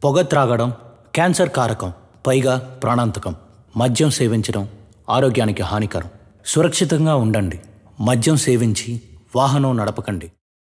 పొగ త్రాగడం క్యాన్సర్ కారకం పైగా ప్రాణాంతకం మద్యం సేవించడం ఆరోగ్యానికి హానికరం సురక్షితంగా ఉండండి మద్యం సేవించి వాహనం నడపకండి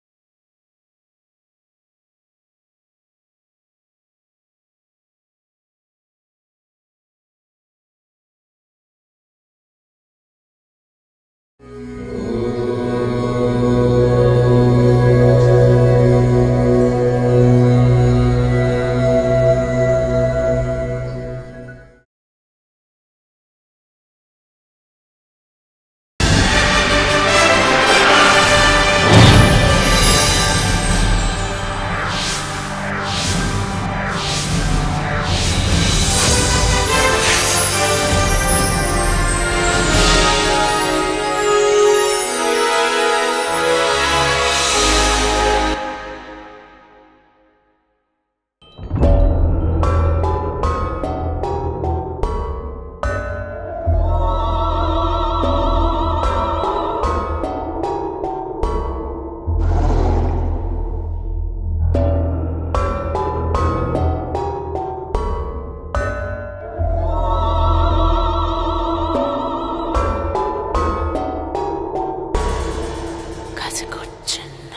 Kasegutschen.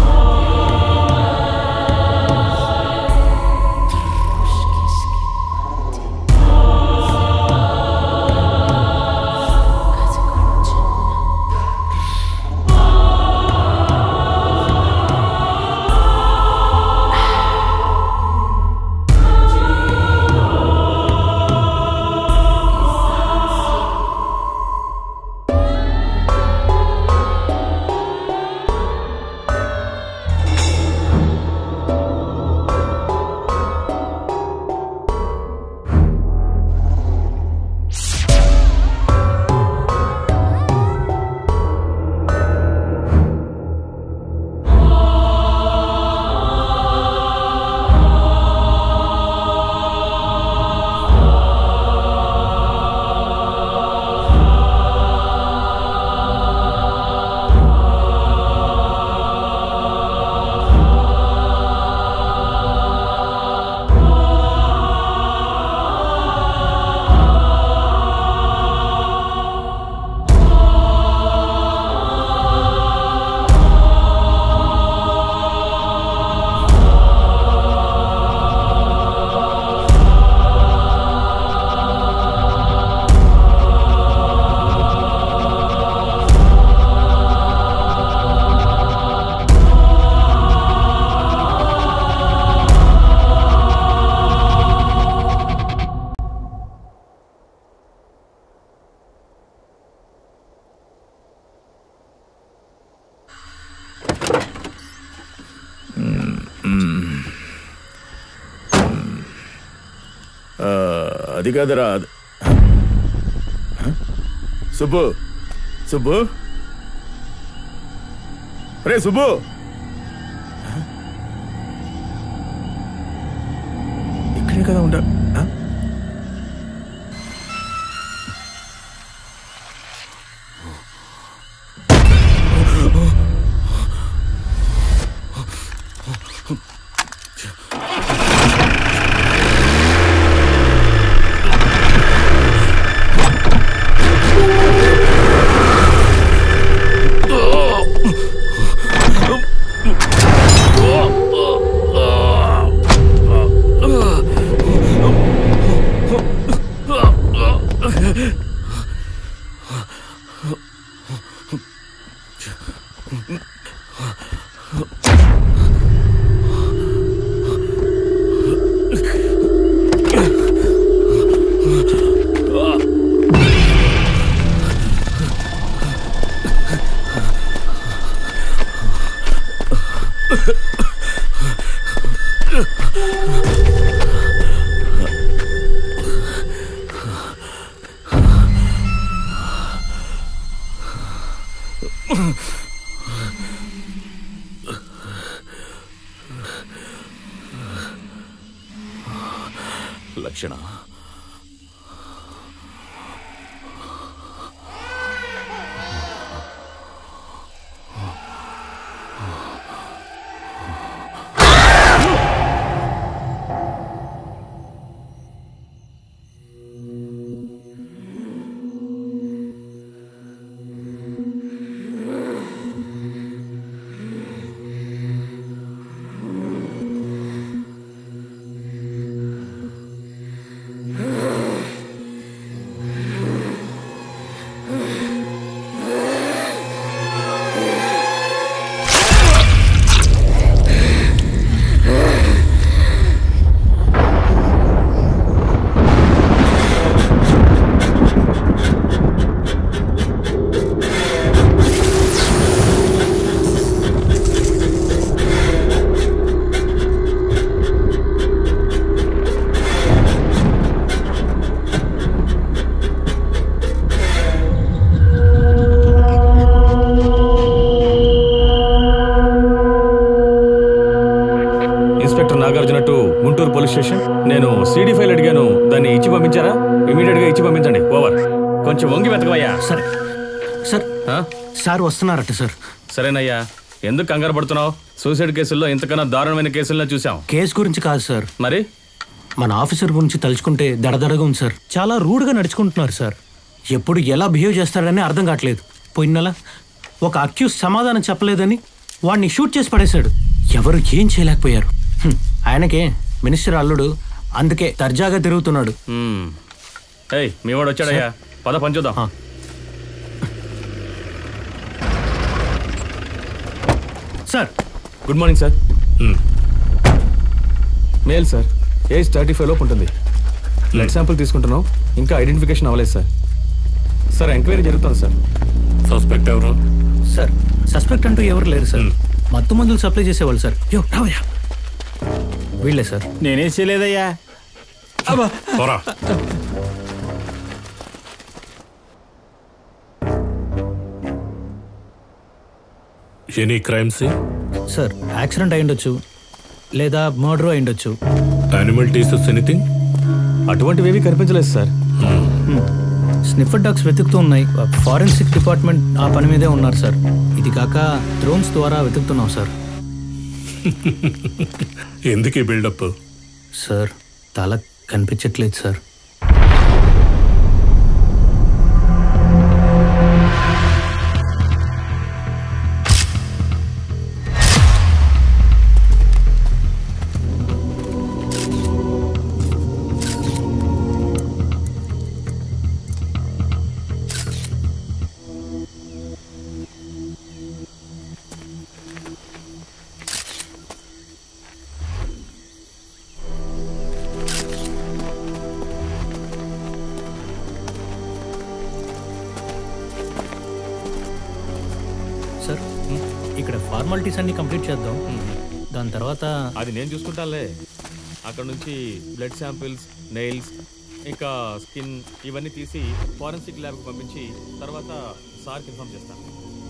ఆ, అది కాదురా అది- హ? సుబ్బు సుబ్బు రే సుబ్బు హ? ఇక్కడే కదా ఉండ హ? లక్షణ పోలీస్ స్టేషన్ నేను సీడీ ఫైల్ అడిగాను దాన్ని ఇచ్చి పంపించారా ఇమీడియట్ గా ఇచ్చి పంపించండి ఓవర్ కొంచెం వంగి వెతకవయ్యా సరే సార్ ఆ? సార్ వస్తున్నారట సార్ సరేనయ్యా ఎందుకు కంగారు పడుతున్నావు సూసైడ్ కేసుల్లో ఇంతకన్నా దారుణమైన కేసుల్లో చూసాం కేసు గురించి కాదు సార్ మరి మన ఆఫీసర్ గురించి తలుచుకుంటే దడదడగా ఉంది సార్ చాలా రూడ్గా నడుచుకుంటున్నారు సార్ ఎప్పుడు ఎలా బిహేవ్ చేస్తాడని అర్థం కావట్లేదు పోయిన నెల ఒక అక్యూస్ సమాధానం చెప్పలేదని వాడిని షూట్ చేసి పడేశాడు ఎవరు ఏం చేయలేకపోయారు హ్మ్. ఆయనకే మినిస్టర్ అల్లుడు అందుకే దర్జాగా తిరుగుతున్నాడు మ్మ్. ఏయ్ మీ వాడు వచ్చాడయ్యా పద పని చూద్దాం ఆ. Sir good morning sir male sir age thirty five లోపు ఉంటుంది బ్లడ్ శాంపుల్ తీసుకుంటున్నాం ఇంకా ఐడెంటిఫికేషన్ అవ్వలేదు సార్ సార్ ఎంక్వైరీ జరుగుతుంది సార్ సస్పెక్ట్ ఎవరు సార్ సస్పెక్ట్ అంటూ ఎవరు లేరు సార్ మత్తు మందులు సప్లై చేసేవాళ్ళు సార్ యో రావయ్యా వీళ్ళే సార్ నేనేం చేయలేదయ్యా పోరా ఎనీ క్రైమ్స్ సార్ యాక్సిడెంట్ అయి ఉండొచ్చు లేదా మర్డర్ అయి ఉండొచ్చు యానిమల్ టీసెస్ ఎనీథింగ్ అటువంటివి ఏమీ కనిపించలేదు సార్ స్నిఫర్ డాగ్స్ వెతుకుతూ ఉన్నాయి ఫారెన్సిక్ డిపార్ట్మెంట్ ఆ పని మీదే ఉన్నారు సార్ ఇది కాక డ్రోన్స్ ద్వారా వెతుకుతున్నాం సార్ ఎందుకు బిల్డప్ సార్ తల కనిపించట్లేదు సార్ సార్ ఇక్కడ ఫార్మాలిటీస్ అన్ని కంప్లీట్ చేద్దాం దాని తర్వాత అది నేను చూసుకుంటానులే అక్కడ నుంచి బ్లడ్ శాంపిల్స్ నెయిల్స్ ఇంకా స్కిన్ ఇవన్నీ తీసి ఫారెన్సిక్ ల్యాబ్కి పంపించి తర్వాత సార్కి ఇన్ఫామ్ చేస్తాను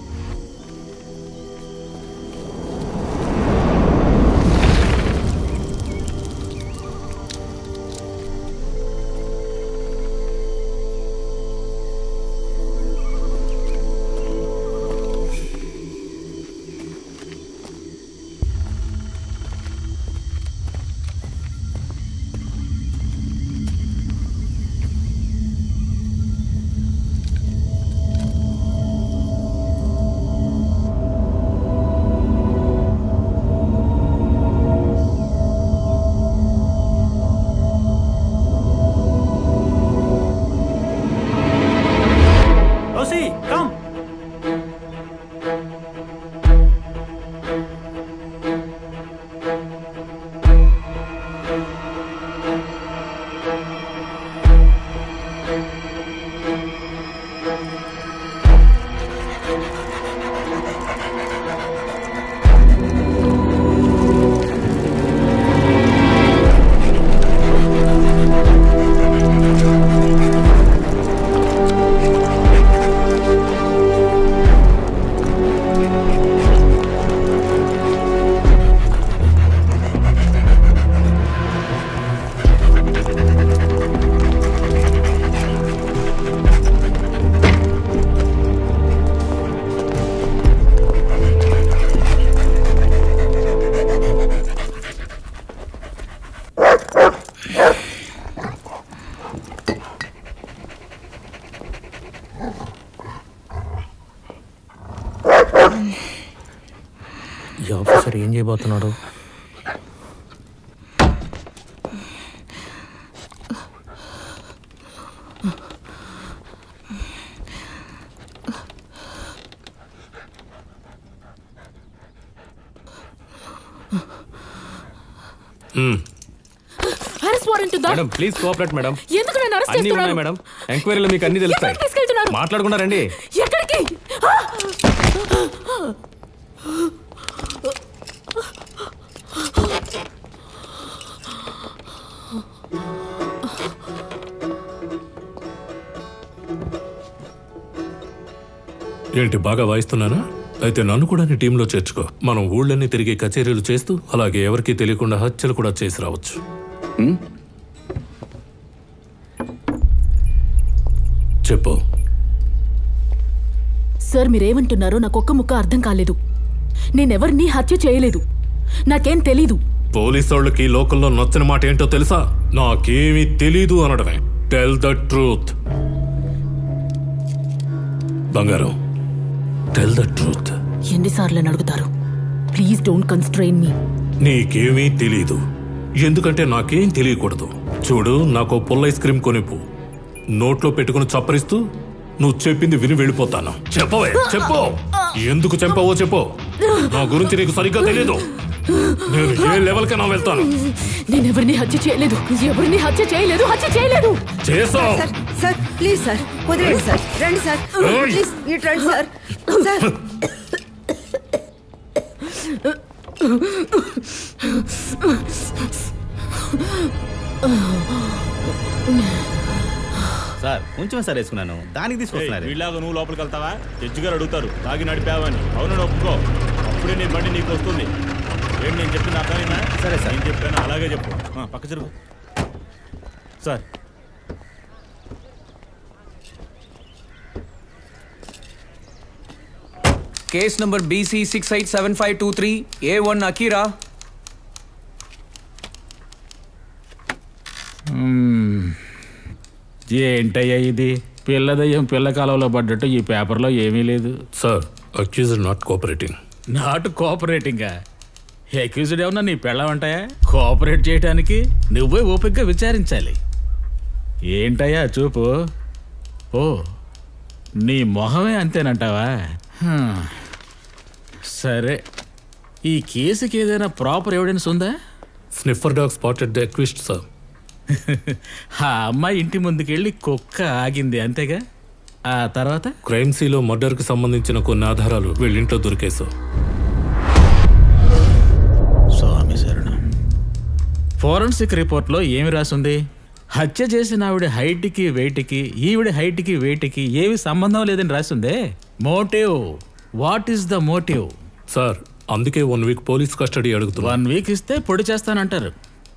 రోసి కమ్ ఈ ఆఫీసర్ ఏం చేయబోతున్నాడు అరెస్ట్ వారెంట్ ఉందా మేడం ప్లీజ్ కోఆపరేట్ మేడం ఎందుకు నన్ను అరెస్ట్ అన్నీ ఉన్నాయి చేస్తున్నారు మేడం ఎంక్వైరీలో మీకు అన్ని తెలుస్తాయి ఎక్కడికి తీసుకెళ్తున్నారు? మాట్లాడకుండా రండి ఎక్కడికి ఆ! ఏంటి బాగా వాయిస్తున్నానా అయితే నన్ను కూడా నీ టీంలో చేర్చుకో మనం ఊళ్ళన్నీ తిరిగి కచేరీలు చేస్తూ అలాగే ఎవరికీ తెలియకుండా హత్యలు కూడా చేసి రావచ్చు చెప్పు సార్ మీరేమంటున్నారో నాకు ఒక్క ముక్క అర్థం కాలేదు నేనెవరిని హత్య చేయలేదు నాకేం తెలీదు పోలీసోళ్ళకి లోకల్లో నచ్చిన మాట ఏంటో తెలుసా నాకేమీ తెలీదు అనడమే టెల్ ద ట్రూత్ బంగారం టెల్ ద ట్రూత్ ఎన్నిసార్లు అని అడుగుతారు ప్లీజ్ డోంట్ కన్స్ట్రెయిన్ మీ నీకేమీ తెలీదు ఎందుకంటే నాకేం తెలియకూడదు చూడు నాకు ఓ పుల్ల ఐస్ క్రీమ్ కొనిపు నోట్లో పెట్టుకుని చప్పరిస్తూ నువ్వు చెప్పింది విని వెళ్ళిపోతాను చెప్పవే చెప్పు ఎందుకు చెప్పవో చెప్పు నా గురించి నీకు సరిగ్గా తెలీదు నేను ఏ లెవెల్కైనా వెళ్తాను నేనెవరిని హత్య చేయలేదు ఎవరిని హత్య చేయలేదు హత్య చేయలేదు చేసావు సార్ సార్ ప్లీజ్ సార్ వదిలేండి సార్ రండి సార్ ఓయ్. ప్లీజ్ ఇటు రండి సార్ సార్ సార్ కొంచెం సార్ వేసుకున్నాను దానికి తీసుకొస్తున్నారు వీళ్ళగా నువ్వు లోపలికి వెళ్తావా జడ్జి గారు అడుగుతారు తాగి నడిపావని అవును ఒప్పుకో అప్పుడే నీ బండి నీకు వస్తుంది ఏంటి నేను చెప్పింది అర్థమైందా సరే, సార్. నేను చెప్పాను అలాగే చెప్పు ఆ, పక్క జరుగు sir case number BC six eight seven five two three A one Akira ఏంటయ్యా ఇది పిల్లదయ్యం పిల్ల కాలంలో పడ్డట్టు ఈ పేపర్లో ఏమీ లేదు సార్ అక్యూజ్డ్ నాట్ కోఆపరేటింగ్ నాటు కోఆపరేటింగా అక్యూజ్డ్ ఏమన్నా నీ పెళ్ళమంటాయా కోఆపరేట్ చేయడానికి నువ్వే ఓపికగా విచారించాలి ఏంటయ్యా చూపు ఓ నీ మొహమే అంతేనంటావా హ్మ్. సరే ఈ కేసుకి ఏదైనా ప్రాపర్ ఎవిడెన్స్ ఉందా sniffer dog spotted the accused sir ఆ అమ్మాయి ఇంటి ముందుకెళ్ళి కుక్క ఆగింది అంతేగా ఆ తర్వాత క్రైమ్ సీలో మర్డర్కి సంబంధించిన కొన్ని ఆధారాలు వీళ్ళింట్లో దొరికేశావు స్వామి శరణం ఫోరెన్సిక్ రిపోర్ట్లో ఏమి రాసుంది హత్య చేసిన ఆవిడ హైట్కి వెయిట్కి ఈవిడ హైట్కి వెయిట్కి ఏమి సంబంధం లేదని రాసిందే motive what is the motive sir అందుకే వన్ వీక్ పోలీస్ కస్టడీ అడుగుతున్నా వన్ వీక్ ఇస్తే పొడి చేస్తానంటారు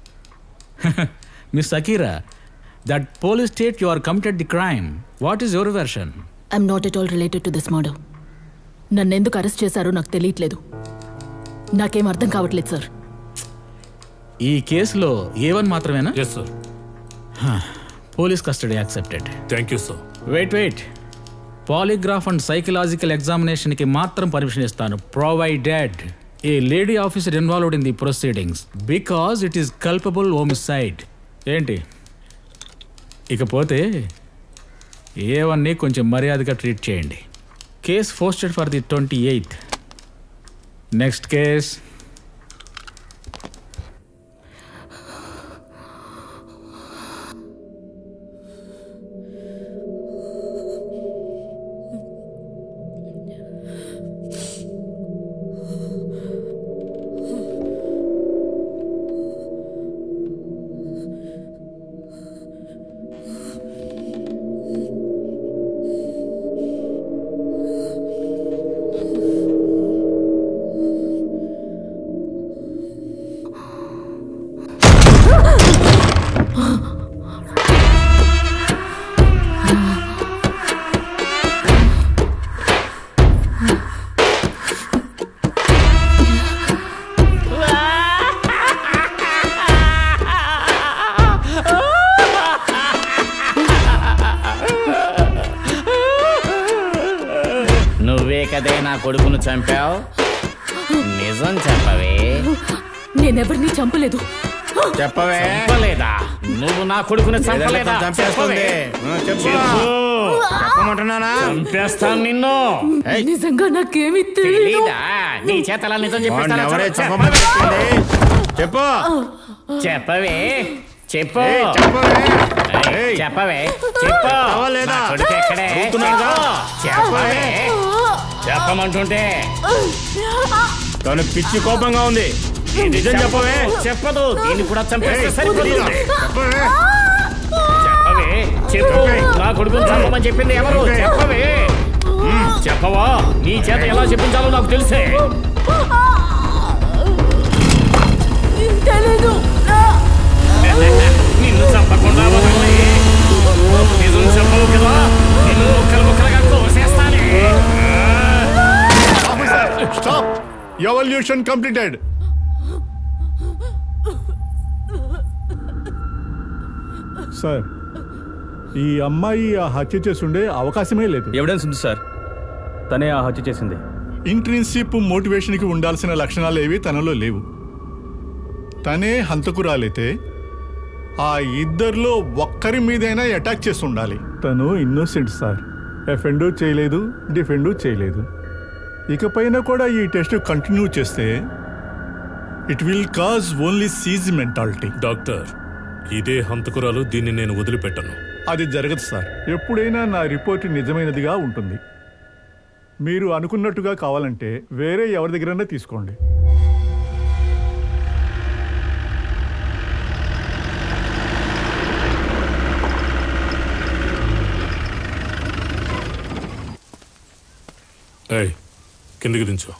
miss Akira that police state you are committed the crime what is your version I'm not at all related to this murder నన్ను ఎందుకు arrest చేశారో నాకు తెలియట్లేదు నాకేం అర్థం కావట్లేదు సార్ ఈ కేసులో ఏ వన్ మాత్రమేనా yes sir police custody accepted thank you sir wait wait polygraph and psychological ఎగ్జామినేషన్కి మాత్రం పర్మిషన్ ఇస్తాను provided a lady officer involved in the proceedings because it is culpable homicide ఏంటి ఇకపోతే ఏవన్నీ కొంచెం మర్యాదగా ట్రీట్ చేయండి case posted for the twenty eighth next case నువ్వే కదే నా కొడుకును చంపావు నిజం చెప్పవే నేనెవరిని చంపలేదు చెప్పవే చంపలేదా నువ్వు నా కొడుకును చంపలేదా చంపేస్తుంది చెప్పవే. ఆ, చెప్పు చెప్పు. చెప్పమంటున్నానా చంపేస్తాను నిన్ను ఏయ్. నిజంగా నాకేమీ తెలియదు తెలీదా నీ చేతలా నిజం వాడిని ఎవరే చెప్పేస్తాను చెప్పమని చెప్పింది చెప్పు చెప్పవే చెప్పు ఏయ్, చెప్పవే ఏయ్, ఏయ్. చెప్పవే చెప్పు చెప్పవలేదా? నా కొడుకు ఎక్కడే అడుగుతున్నానుగా. చెప్పవే చెప్పమంటుంటే తను పిచ్చి కోపంగా ఉంది నిజం చెప్పవే చెప్పదు దీన్ని కూడా చంపేస్తే ఏయ్, సరిపోతుంది చెప్పవే చెప్పవే చెప్పు చెప్పే. నా కొడుకుని చంపమని చెప్పింది ఎవరు చెప్పే. చెప్పవే చెప్పవా నీ చేత ఎలా చెప్పించాలో నాకు తెలిసే తెలీదు చెప్పవే నిన్ను చంపకుండా వదలనే నిజం చెప్పవు కదా నిన్ను ముక్కలు ముక్కలుగా కోసేస్తానే స్టాప్ ఎవల్యూషన్ కంప్లీటెడ్ సార్ ఈ అమ్మాయి ఆ హత్య చేసుండే అవకాశమే లేదు ఎవిడెన్స్ ఉంది సార్ తనే ఆ హత్య చేసింది ఇంట్రిన్సిప్ మోటివేషన్కి ఉండాల్సిన లక్షణాలు ఏవి తనలో లేవు తనే హంతకురాలైతే ఆ ఇద్దరిలో ఒక్కరి మీదైనా అటాక్ చేసి ఉండాలి తను ఇన్నోసెంట్ సార్ ఎఫెండు చేయలేదు డిఫెండు చేయలేదు ఇకపైన కూడా ఈ టెస్ట్ కంటిన్యూ చేస్తే it will cause only seize mentality doctor ఇదే హంతకురాలు దీన్ని నేను వదిలిపెట్టను అది జరగదు సార్ ఎప్పుడైనా నా రిపోర్ట్ నిజమైనదిగా ఉంటుంది మీరు అనుకున్నట్టుగా కావాలంటే వేరే ఎవరి దగ్గరైనా తీసుకోండి ఏయ్ కిందికి దించు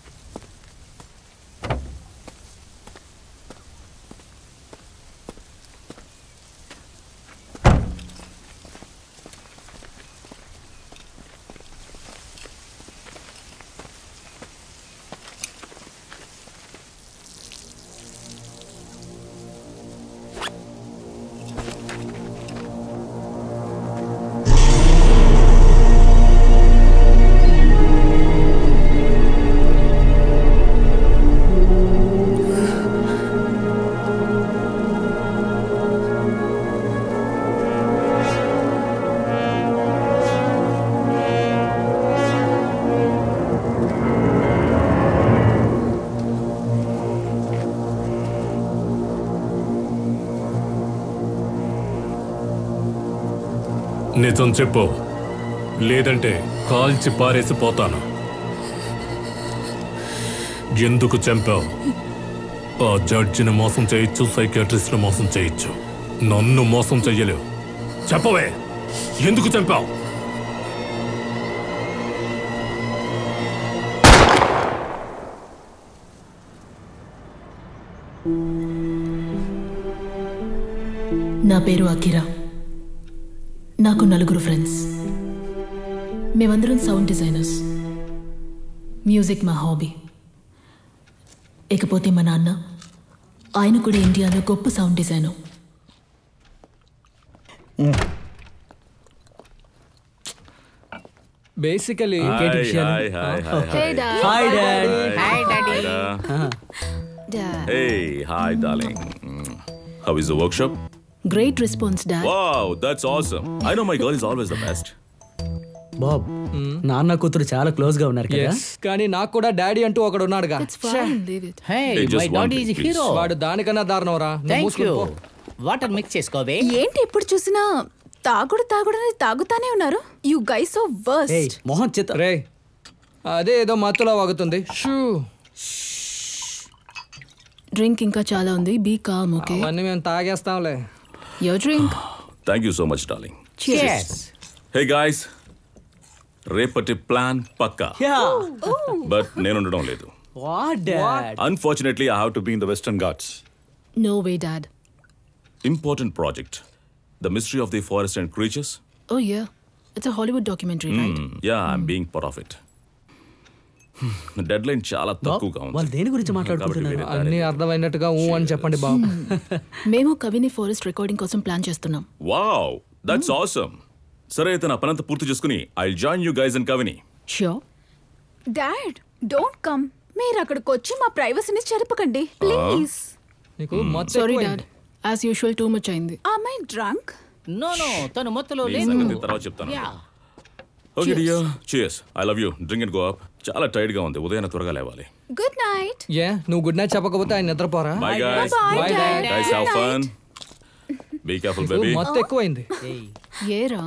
నిజం చెప్పు లేదంటే కాల్చి పారేసి పోతాను ఎందుకు చంపావు ఆ జడ్జిని మోసం చేయొచ్చు సైకాట్రిస్ట్ని మోసం చేయొచ్చు నన్ను మోసం చెయ్యలేవు చెప్పవే ఎందుకు చంపావు నా పేరు అకిరా నాకు నలుగురు ఫ్రెండ్స్ మేమందరం సౌండ్ డిజైనర్స్ మ్యూజిక్ మా హాబీ ఇకపోతే మా నాన్న ఆయన కూడా ఇండియాలో గొప్ప sound designer basically Hi, hi, hi, hi, hi. Hey, Dad. Hi, Dad. Hi, Hi, Daddy. Dad. Hey, hi, darling. Mm. How is the workshop? Great response dad Wow, that's awesome. I know my girl is always the best. Bob నాన్న కూతురు చాలా close గా ఉన్నారు కదా Yes. కానీ నాకు కూడా daddy అంటూ ఒకడు ఉన్నాడుగా Hey, just my one daddy is a thing, please. hero. వాడు దానికన్నా దారుణం రా నువ్వు మూసుకుని పో. వాటర్ మిక్స్ చేసుకోవే ఏంటి ఎప్పుడు చూసినా తాగుడు తాగుడని తాగుతానే ఉన్నారు యు గైస్ సో వర్స్ట్ మొహం చిత్త రే అదే ఏదో మత్తులో వాగుతుంది షూ డ్రింక్ ఇంకా చాలా ఉంది బీ కామ్ ఓకే అవన్నీ మేము తాగేస్తాంలే your drink Thank you so much, darling. Cheers. Hey, guys. రేపటి ప్లాన్ పక్కా బట్ నేను ఉండడం లేదు what dad unfortunately I have to be in the Western Ghats no way dad important project the mystery of the forest and creatures oh yeah it's a Hollywood documentary right yeah I'm being part of it deadline చాలా తక్కువగా ఉంది వాళ్ళు దేని గురించి మాట్లాడుకుంటున్నారు అన్ని అర్థమైనట్టుగా ఊ అని చెప్పండి బాబు మేము కవిని ఫారెస్ట్ రికార్డింగ్ కోసం ప్లాన్ చేస్తున్నాం వావ్ దట్స్ ఆసమ్ సరే అయితే నా పనంతా పూర్తి చేసుకుని I join you guys and Kabini sure dad don't come మీరు అక్కడికి వచ్చి మా ప్రైవసీని చెరపకండి ప్లీజ్ నీకు sorry dad as usual too much అయింది ఆమె డ్రంక్ నో నో తను మొత్తలో నీ లేదు సంగతి తర్వాత చెప్తాను okay dear cheers I love you drink and go up చాలా టైర్డ్ గా ఉంది ఉదయం త్వరగా లేవాలి గుడ్ నైట్ ఏ నువ్వు గుడ్ నైట్ చెప్పకపోతే ఆయన నిద్రపోరా bye guys Bye, Dad. Guys have fun be careful baby మొత్తం ఎక్కువైంది ఏరా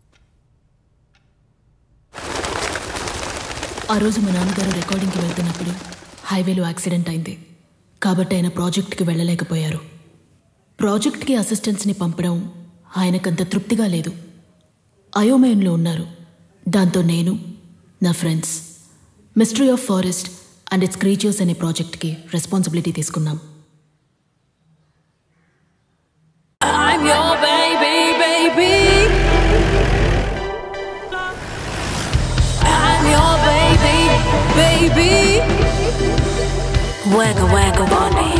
ఆ రోజు మా నాన్నగారు రికార్డింగ్కి వెళ్తున్నప్పుడు హైవేలో యాక్సిడెంట్ అయింది కాబట్టి ఆయన ప్రాజెక్ట్కి వెళ్ళలేకపోయారు ప్రాజెక్ట్కి అసిస్టెంట్స్ని పంపడం ఆయనకంత తృప్తిగా లేదు అయోమయంలో ఉన్నారు దాంతో నేను నా friends mystery of forest and it's creatures అనే ప్రాజెక్ట్కి రెస్పాన్సిబిలిటీ తీసుకున్నాం ఆ I'm your baby, baby. I'm your baby, baby. Wagga wagga bunny.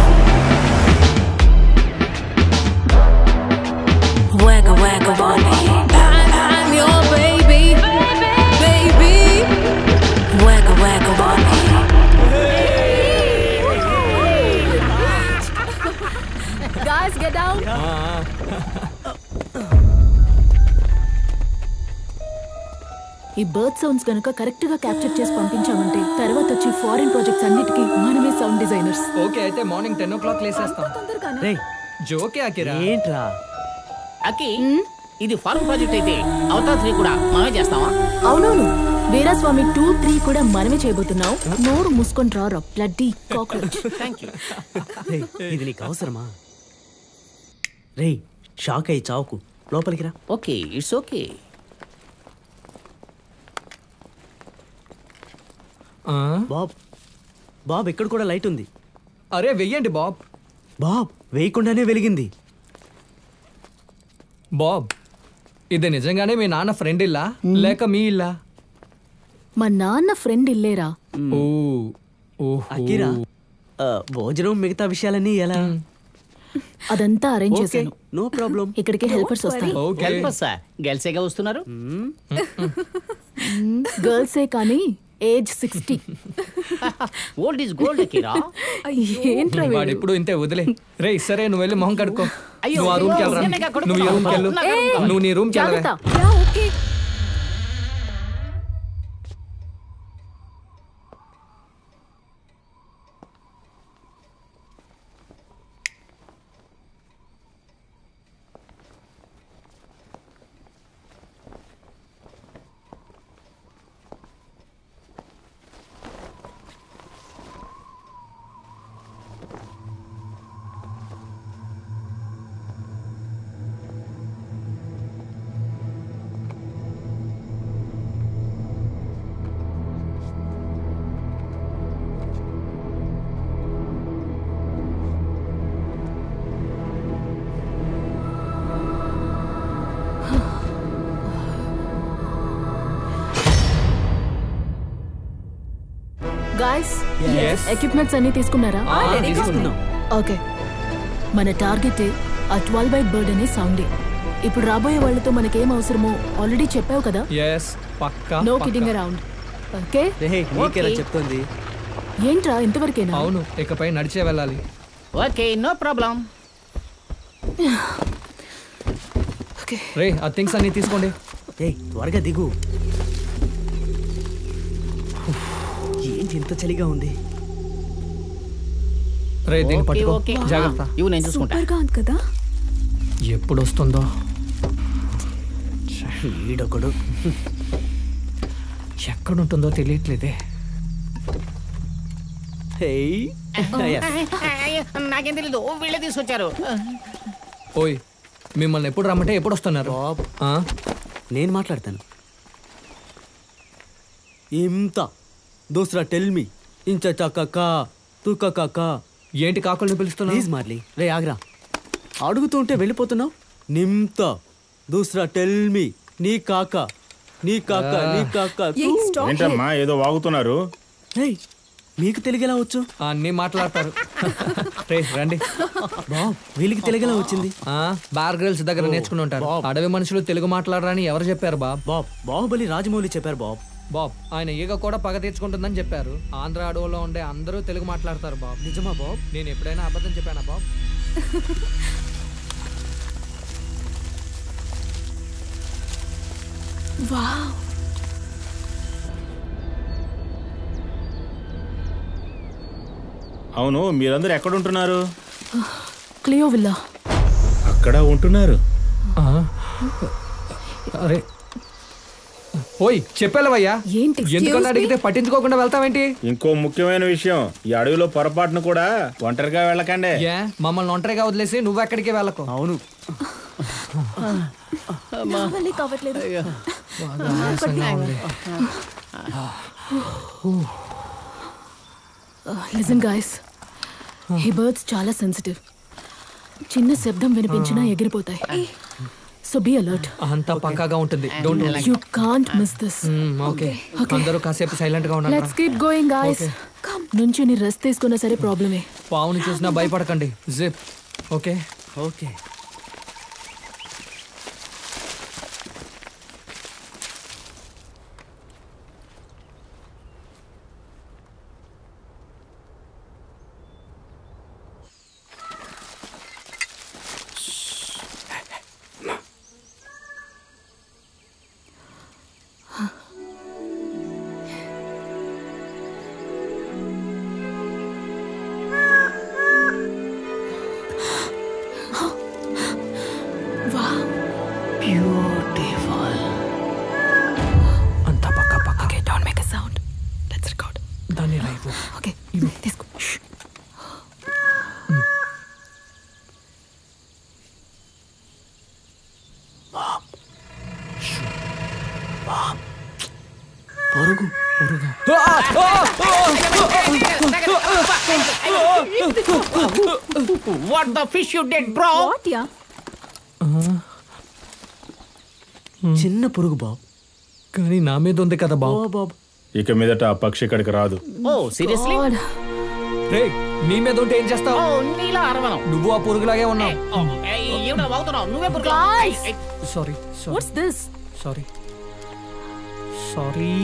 Wagga wagga bunny. I'm, I'm your baby, baby. Wagga wagga bunny. Guys, get down. ఈ bird sounds గనక correct గా capture చేసి పంపించామంటే తర్వాత వచ్చి ఫారిన్ ప్రాజెక్ట్స్ అన్నిటికీ మనమే sound designers okay అయితే మార్నింగ్ టెన్ ఓ క్లాక్ లేసేస్తాం జోకే అకిరా ఏంట్రా అకి ఇది ఫారెన్ ప్రాజెక్ట్ అయితే అవతార్ త్రీ కూడా మనమే చేస్తామా అవునవును వీరాస్వామి టూ త్రీ కూడా మనమే చేయబోతున్నాం నోరు మూసుకొని రారా బ్లడ్డీ కాక్రోచ్ థ్యాంక్ యూ రేయ్, ఇది నీకు అవసరమా రేయ్ షాక్ అయ్యి చావుకు లోపలికి రా okay it's okay Bob Bob ఇక్కడ కూడా లైట్ ఉంది అరే వెయ్యండి బాబ్ బాబ్ వేయకుండానే వెలిగింది బాబ్ ఇది నిజంగానే మీ నాన్న ఫ్రెండ్ ఇల్లా లేక మీ ఇల్లా మా నాన్న ఫ్రెండ్ ఇల్లేరా ఓ ఓహో. అకిరా ఆ, భోజనం మిగతా విషయాలన్నీ ఎలా అదంతా అరేంజ్ ఓకే, చేశాను నో ప్రాబ్లం ఇక్కడికి హెల్పర్స్ వస్తారు హెల్ప్ సార్ గర్ల్సేగా వస్తున్నారు గర్ల్సే కానీ age sixty old is gold Akira ఏంట్రా వాడు వీడు? ఎప్పుడు ఇంతే వదిలే రే సరే నువ్వు వెళ్ళి మొహం కడుక్కో అయ్యో, నువ్వు ఆ రూమ్కి వెళ్ళరా నేనేగా కడుక్కున్నా. నువ్వు ఈ రూమ్కి వెళ్ళు ఏయ్, నువ్వు నీ రూమ్కి వెళ్ళవే జాగ్రత్త. Yeah okay guys Yes. Equipments అన్ని తీసుకున్నారా ఆ, తీసుకున్నాం. ఓకే మన టార్గెట్ ఆ ట్వెల్వ్ బైట్ బర్డ్ అనే సౌండే ఇప్పుడు రాబోయే వాళ్ళతో మనకేం అవసరమో ఆల్రెడీ చెప్పావు కదా ఎస్ పక్కా నో పక్కా. కిడింగ్ అరౌండ్ ఓకే రే నీకెలా చెప్తుంది ఏంట్రా ఇంతవరకేనా అవును ఇకపై నడిచే వెళ్ళాలి ఓకే నో ప్రాబ్లం రే ఆ థింగ్స్ అన్ని తీసుకోండి ఏయ్ త్వరగా దిగు ఏంటి ఇంత చలిగా ఉంది రే దీన్ని ఓకే పట్టుకో ఓకే జాగ్రత్త ఇవి నేను చూసుకుంటా సూపర్ గా ఉంది కదా ఎప్పుడు వస్తుందో ఈడొకడు ఎక్కడుంటుందో తెలియట్లేదే హేయ్ నాకేం తెలీదు వీళ్ళే తీసుకొచ్చారు ఓయ్ మిమ్మల్ని ఎప్పుడు రమ్మంటే ఎప్పుడు వస్తున్నారు ఆ? నేను మాట్లాడతాను ఇంత దూసరా టెల్ మీ ఇంచ చక్క తూ కాక ఏంటి కాకుల్ని పిలుస్తున్నావు ప్లీజ్ మార్లీ రే ఆగ్రా అడుగుతూ ఉంటే వెళ్ళిపోతున్నావు నిమ్త దూసరా టెల్ మీ నీ కాక నీ కాక నీ కాక తూ. ఏంటమ్మా ఏదో వాగుతున్నారు రేయ్ మీకు తెలుగెలా వచ్చు అన్ని మాట్లాడతారు రే రండి బాబ్ వీళ్ళకి తెలుగెలా వచ్చింది ఆ బార్ గర్ల్స్ దగ్గర నేర్చుకుని ఉంటారు అడవి మనుషులు తెలుగు మాట్లాడరని ఎవరు చెప్పారు బాబ్ బాబ్ బాహుబలి రాజమౌళి చెప్పారు బాబ్ బాబ్ ఆయన ఈగ కూడా పగ తీర్చుకుంటుందని చెప్పారు ఆంధ్ర అడవులో ఉండే అందరూ తెలుగు మాట్లాడతారు బాబ్ నిజమా బాబ్ నేను ఎప్పుడైనా అబద్ధం చెప్పానా బాబ్ వావ్ అవును మీరందరూ ఎక్కడ ఉంటున్నారు క్లియో విల్లా అక్కడ ఉంటున్నారు అరే ఓయ్ చెప్పాలవయ్యా ఏంటి ఎందుకన్నా అడిగితే పట్టించుకోకుండా వెళ్తావేంటి ఇంకో ముఖ్యమైన విషయం ఈ అడవిలో పొరపాటును కూడా ఒంటరిగా వెళ్ళకండి ఏ మమ్మల్ని ఒంటరిగా వదిలేసి నువ్వు ఎక్కడికి వెళ్ళకు అవును నా వల్లే కావట్లేదు లిజన్ గాయస్ ఈ బర్డ్స్ చాలా సెన్సిటివ్ చిన్న శబ్దం వినిపించినా ఎగిరిపోతాయి సో బీ అలర్ట్ అంతా పక్కాగా ఉంటుంది don't you can't miss this okay అందరూ కాసేపు సైలెంట్ గా ఉండండి లెట్స్ కీప్ గోయింగ్ గాయ్స్ నుంచి నీ రెస్ట్ తీసుకున్నా సరే ప్రాబ్లమే పావుని చూసినా భయపడకండి zip okay okay Wow. Beautiful. అంతా పక్క పక్క Okay, don't make a sound. Let's record. దాన్ని రైపు Okay, తీసుకో. పరుగు పొరుగు what the fish you dead bro what yeah చిన్న పురుగు బాబు కానీ నా మీద ఉంది కదా బాబు బాబు ఇక మీదట ఆ పక్షి ఇక్కడికి రాదు ఓ సీరియస్లీ రే నీ మీద ఉంటే ఏం చేస్తావు ఓ నీలా అరవనం నువ్వు ఆ పురుగులాగే ఉన్నావు ఏమిటా వాగుతున్నావు నువ్వే పురుగు Guys! Sorry What's this? Sorry sorry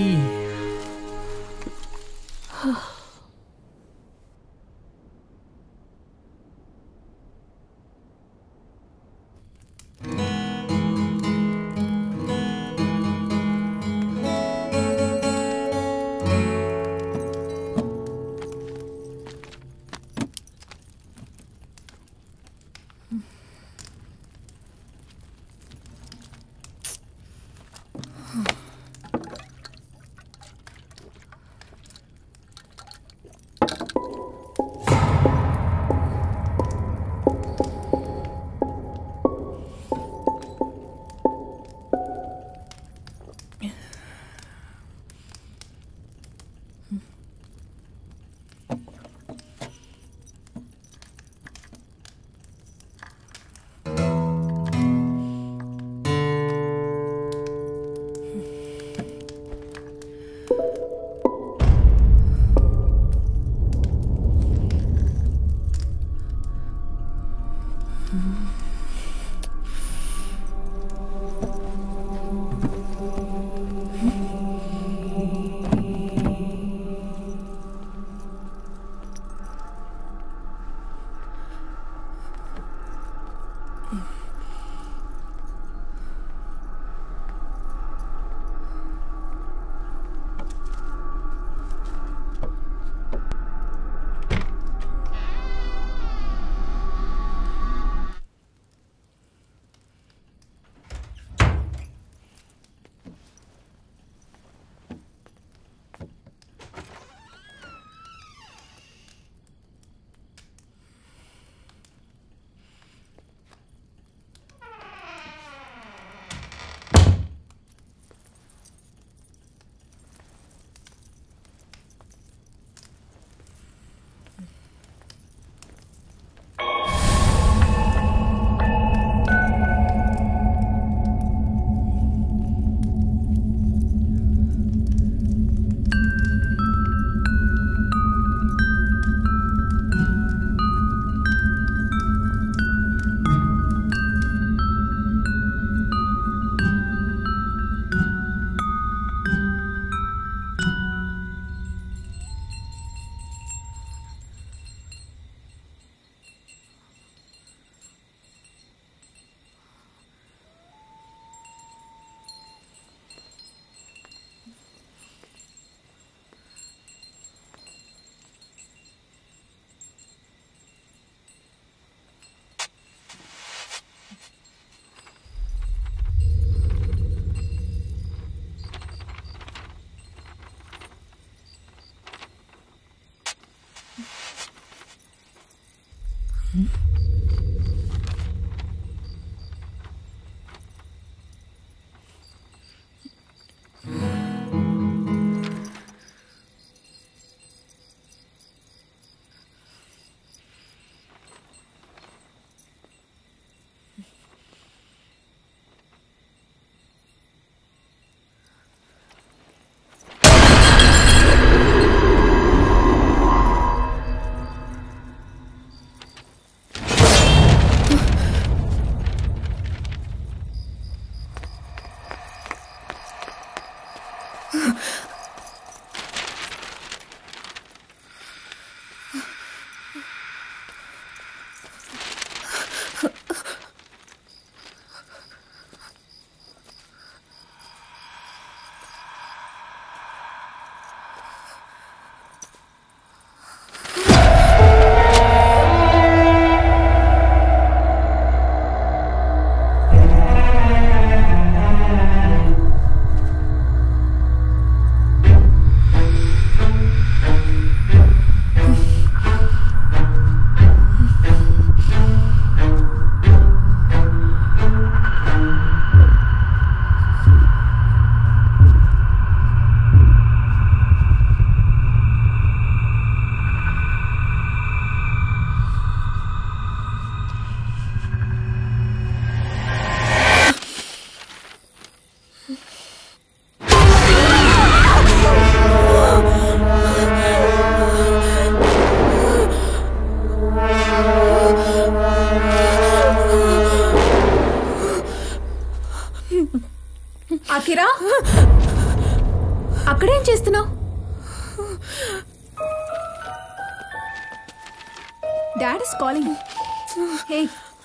dad is calling hey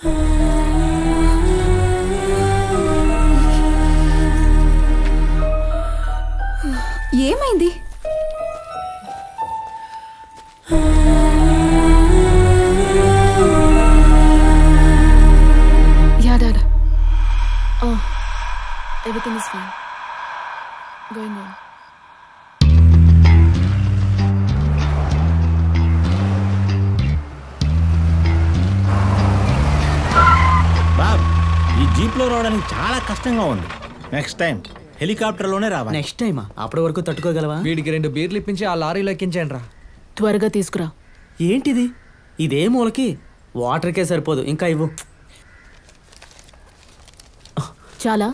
ఏమైంది Yeah, Dad. Oh, everything is fine. Going on. Bob ఈ జీప్లో రావడానికి చాలా కష్టంగా ఉంది నెక్స్ట్ టైం హెలికాప్టర్లోనే రావాలి నెక్స్ట్ టైమా అప్పటి వరకు తట్టుకోగలవా వీడికి రెండు బీర్లు ఇప్పించి ఆ లారీలో ఎక్కించండి రా త్వరగా తీసుకురా ఏంటిది ఇదే మూలకి వాటర్కే సరిపోదు ఇంకా ఇవ్వు చాలా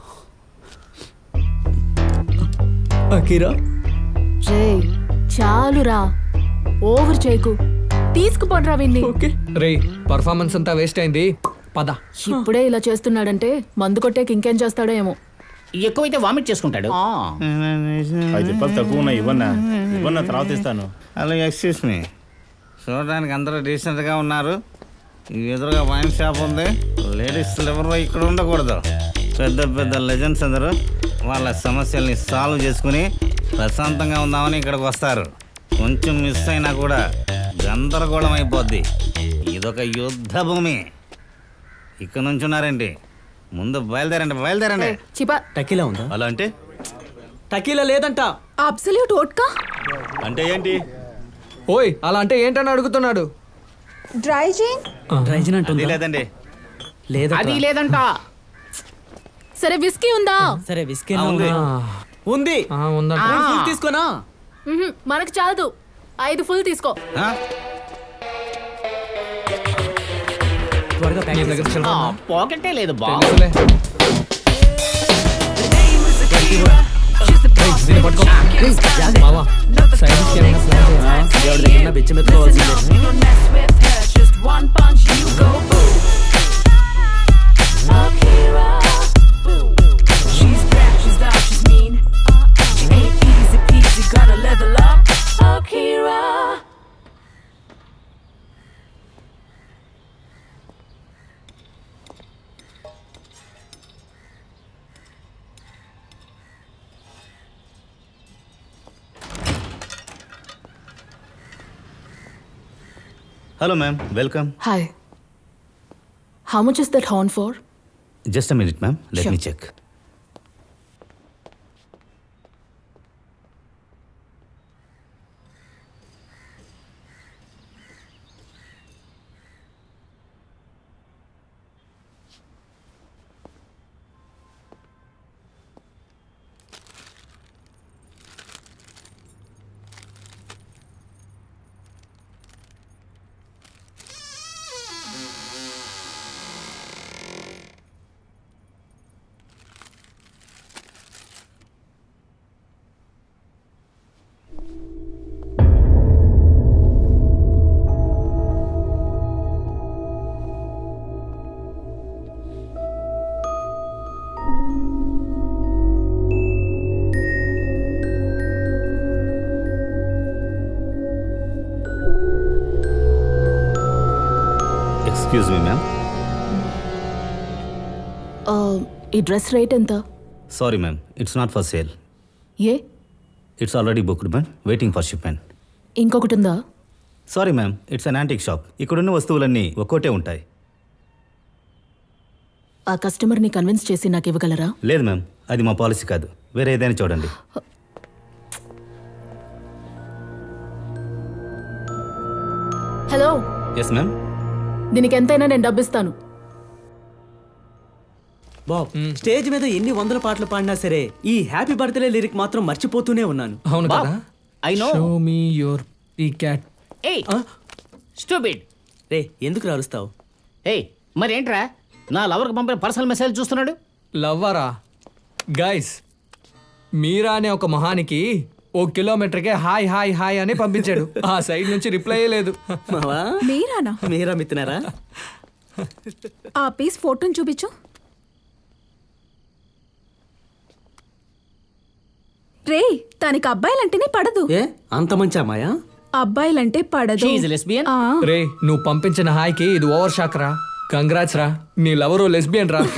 అకీరా రే చాలురా ఓవర్ చేయకు తీసుకుపోండ్రా విన్ని రే పర్ఫార్మెన్స్ అంతా వేస్ట్ అయింది పద ఇప్పుడే ఇలా చేస్తున్నాడంటే మందు కొట్టేకి ఇంకేం చేస్తాడో ఏమో ఎక్కువైతే వామిట్ చేసుకుంటాడు ఐదు రూపాయలు తక్కువ ఉన్నాయి ఇవ్వన్నా ఇవ్వన్నా తర్వాత ఇస్తాను హలో ఎక్స్క్యూస్ మీ చూడడానికి అందరూ డీసెంట్గా ఉన్నారు ఈ ఎదురుగా వైన్ షాప్ ఉంది లేడీస్ ఎవరు ఇక్కడ ఉండకూడదు పెద్ద పెద్ద లెజెండ్స్ అందరూ వాళ్ళ సమస్యల్ని సాల్వ్ చేసుకుని ప్రశాంతంగా ఉందామని ఇక్కడికి వస్తారు కొంచెం మిస్ అయినా కూడా గందరగోళం అయిపోద్ది ఇదొక యుద్ధ భూమి ఇక్కడ నుంచి ఉన్నారండి ముందు బయలుదేరండి బయలుదేరండి చిపా టకీలా ఉందా అలా అంటే టకీలా లేదంట అబ్సల్యూట్ ఓట్కా అంటే ఏంటి ఓయ్ అలా అంటే ఏంటని అడుగుతున్నాడు డ్రై జీన్ డ్రైజిన్ అంటుంది లేదండి అది లేదంట సరే విస్కీ ఉందా సరే విస్కీ ఆ, ఉంది. ఉంది ఉందంట ఆ, ఫుల్ తీసుకోనా మ్హూ, మనకు చాలదు ఐదు ఫుల్ తీసుకో ఆ? త్వరగా ప్యాక్ నీ దగ్గర చేసి. చిల్లర ఆ, ఉందా? పాకెటే లేదు బా తెలుసులే. రేయ్, దీన్ని పట్టుకో. మావా, సైడ్ కి ఏమైనా ప్లాన్ చేయరా? ఎవరి దగ్గర బెచ్చం ఎత్తుకోవాల్సిందే hello ma'am welcome hi how much is that horn for just a minute ma'am let Sure. Me check excuse me ma'am ఈ డ్రెస్ రేట్ ఎంత sorry ma'am it's not for sale uh it's already booked ma'am waiting for shipment ఇంకొకటి ఉందా sorry ma'am it's an antique shop ఇక్కడున్న వస్తువులన్నీ ఒక్కోటే ఉంటాయి ఆ కస్టమర్ని convince చేసి నాకు ఇవ్వగలరా లేదు మ్యామ్ అది మా పాలసీ కాదు వేరే ఏదైనా చూడండి హలో ఎస్ మ్యామ్ దీనికి ఎంతైనా నేను డబ్బిస్తాను బాబ్ స్టేజ్ మీద ఎన్ని వందల పాటలు పాడినా సరే ఈ హ్యాపీ బర్త్డే లిరిక్ మాత్రం మర్చిపోతూనే ఉన్నాను అవును బాబ్, కదా I know. Show me your P cat ఏయ్ స్టూపిడ్ రే ఎందుకు రారుస్తావు ఏయ్ మరేంట్రా నా లవర్కి పంపిన పర్సనల్ మెసేజ్ చూస్తున్నాడు లవ్వరా గైస్ మీరా అనే ఒక మొహానికి ఓ కిలోమీటర్కే హాయ్ హాయ్ హాయ్ అని పంపించాడు ఆ సైడ్ నుంచి రిప్లై లేదు మావా మీరానా మీరా మిత్తున్నారా ఆ పీస్ ఫోటోని చూపించు రే తనకి అబ్బాయిలంటేనే పడదు ఏ అంత మంచి అమ్మాయా అబ్బాయిలంటే పడదు ఆ, రే నువ్వు పంపించిన హాయ్కి ఇది ఓవర్ షాక్ రా కంగ్రాట్స్ రా నీ లవరు లెస్బియన్ రా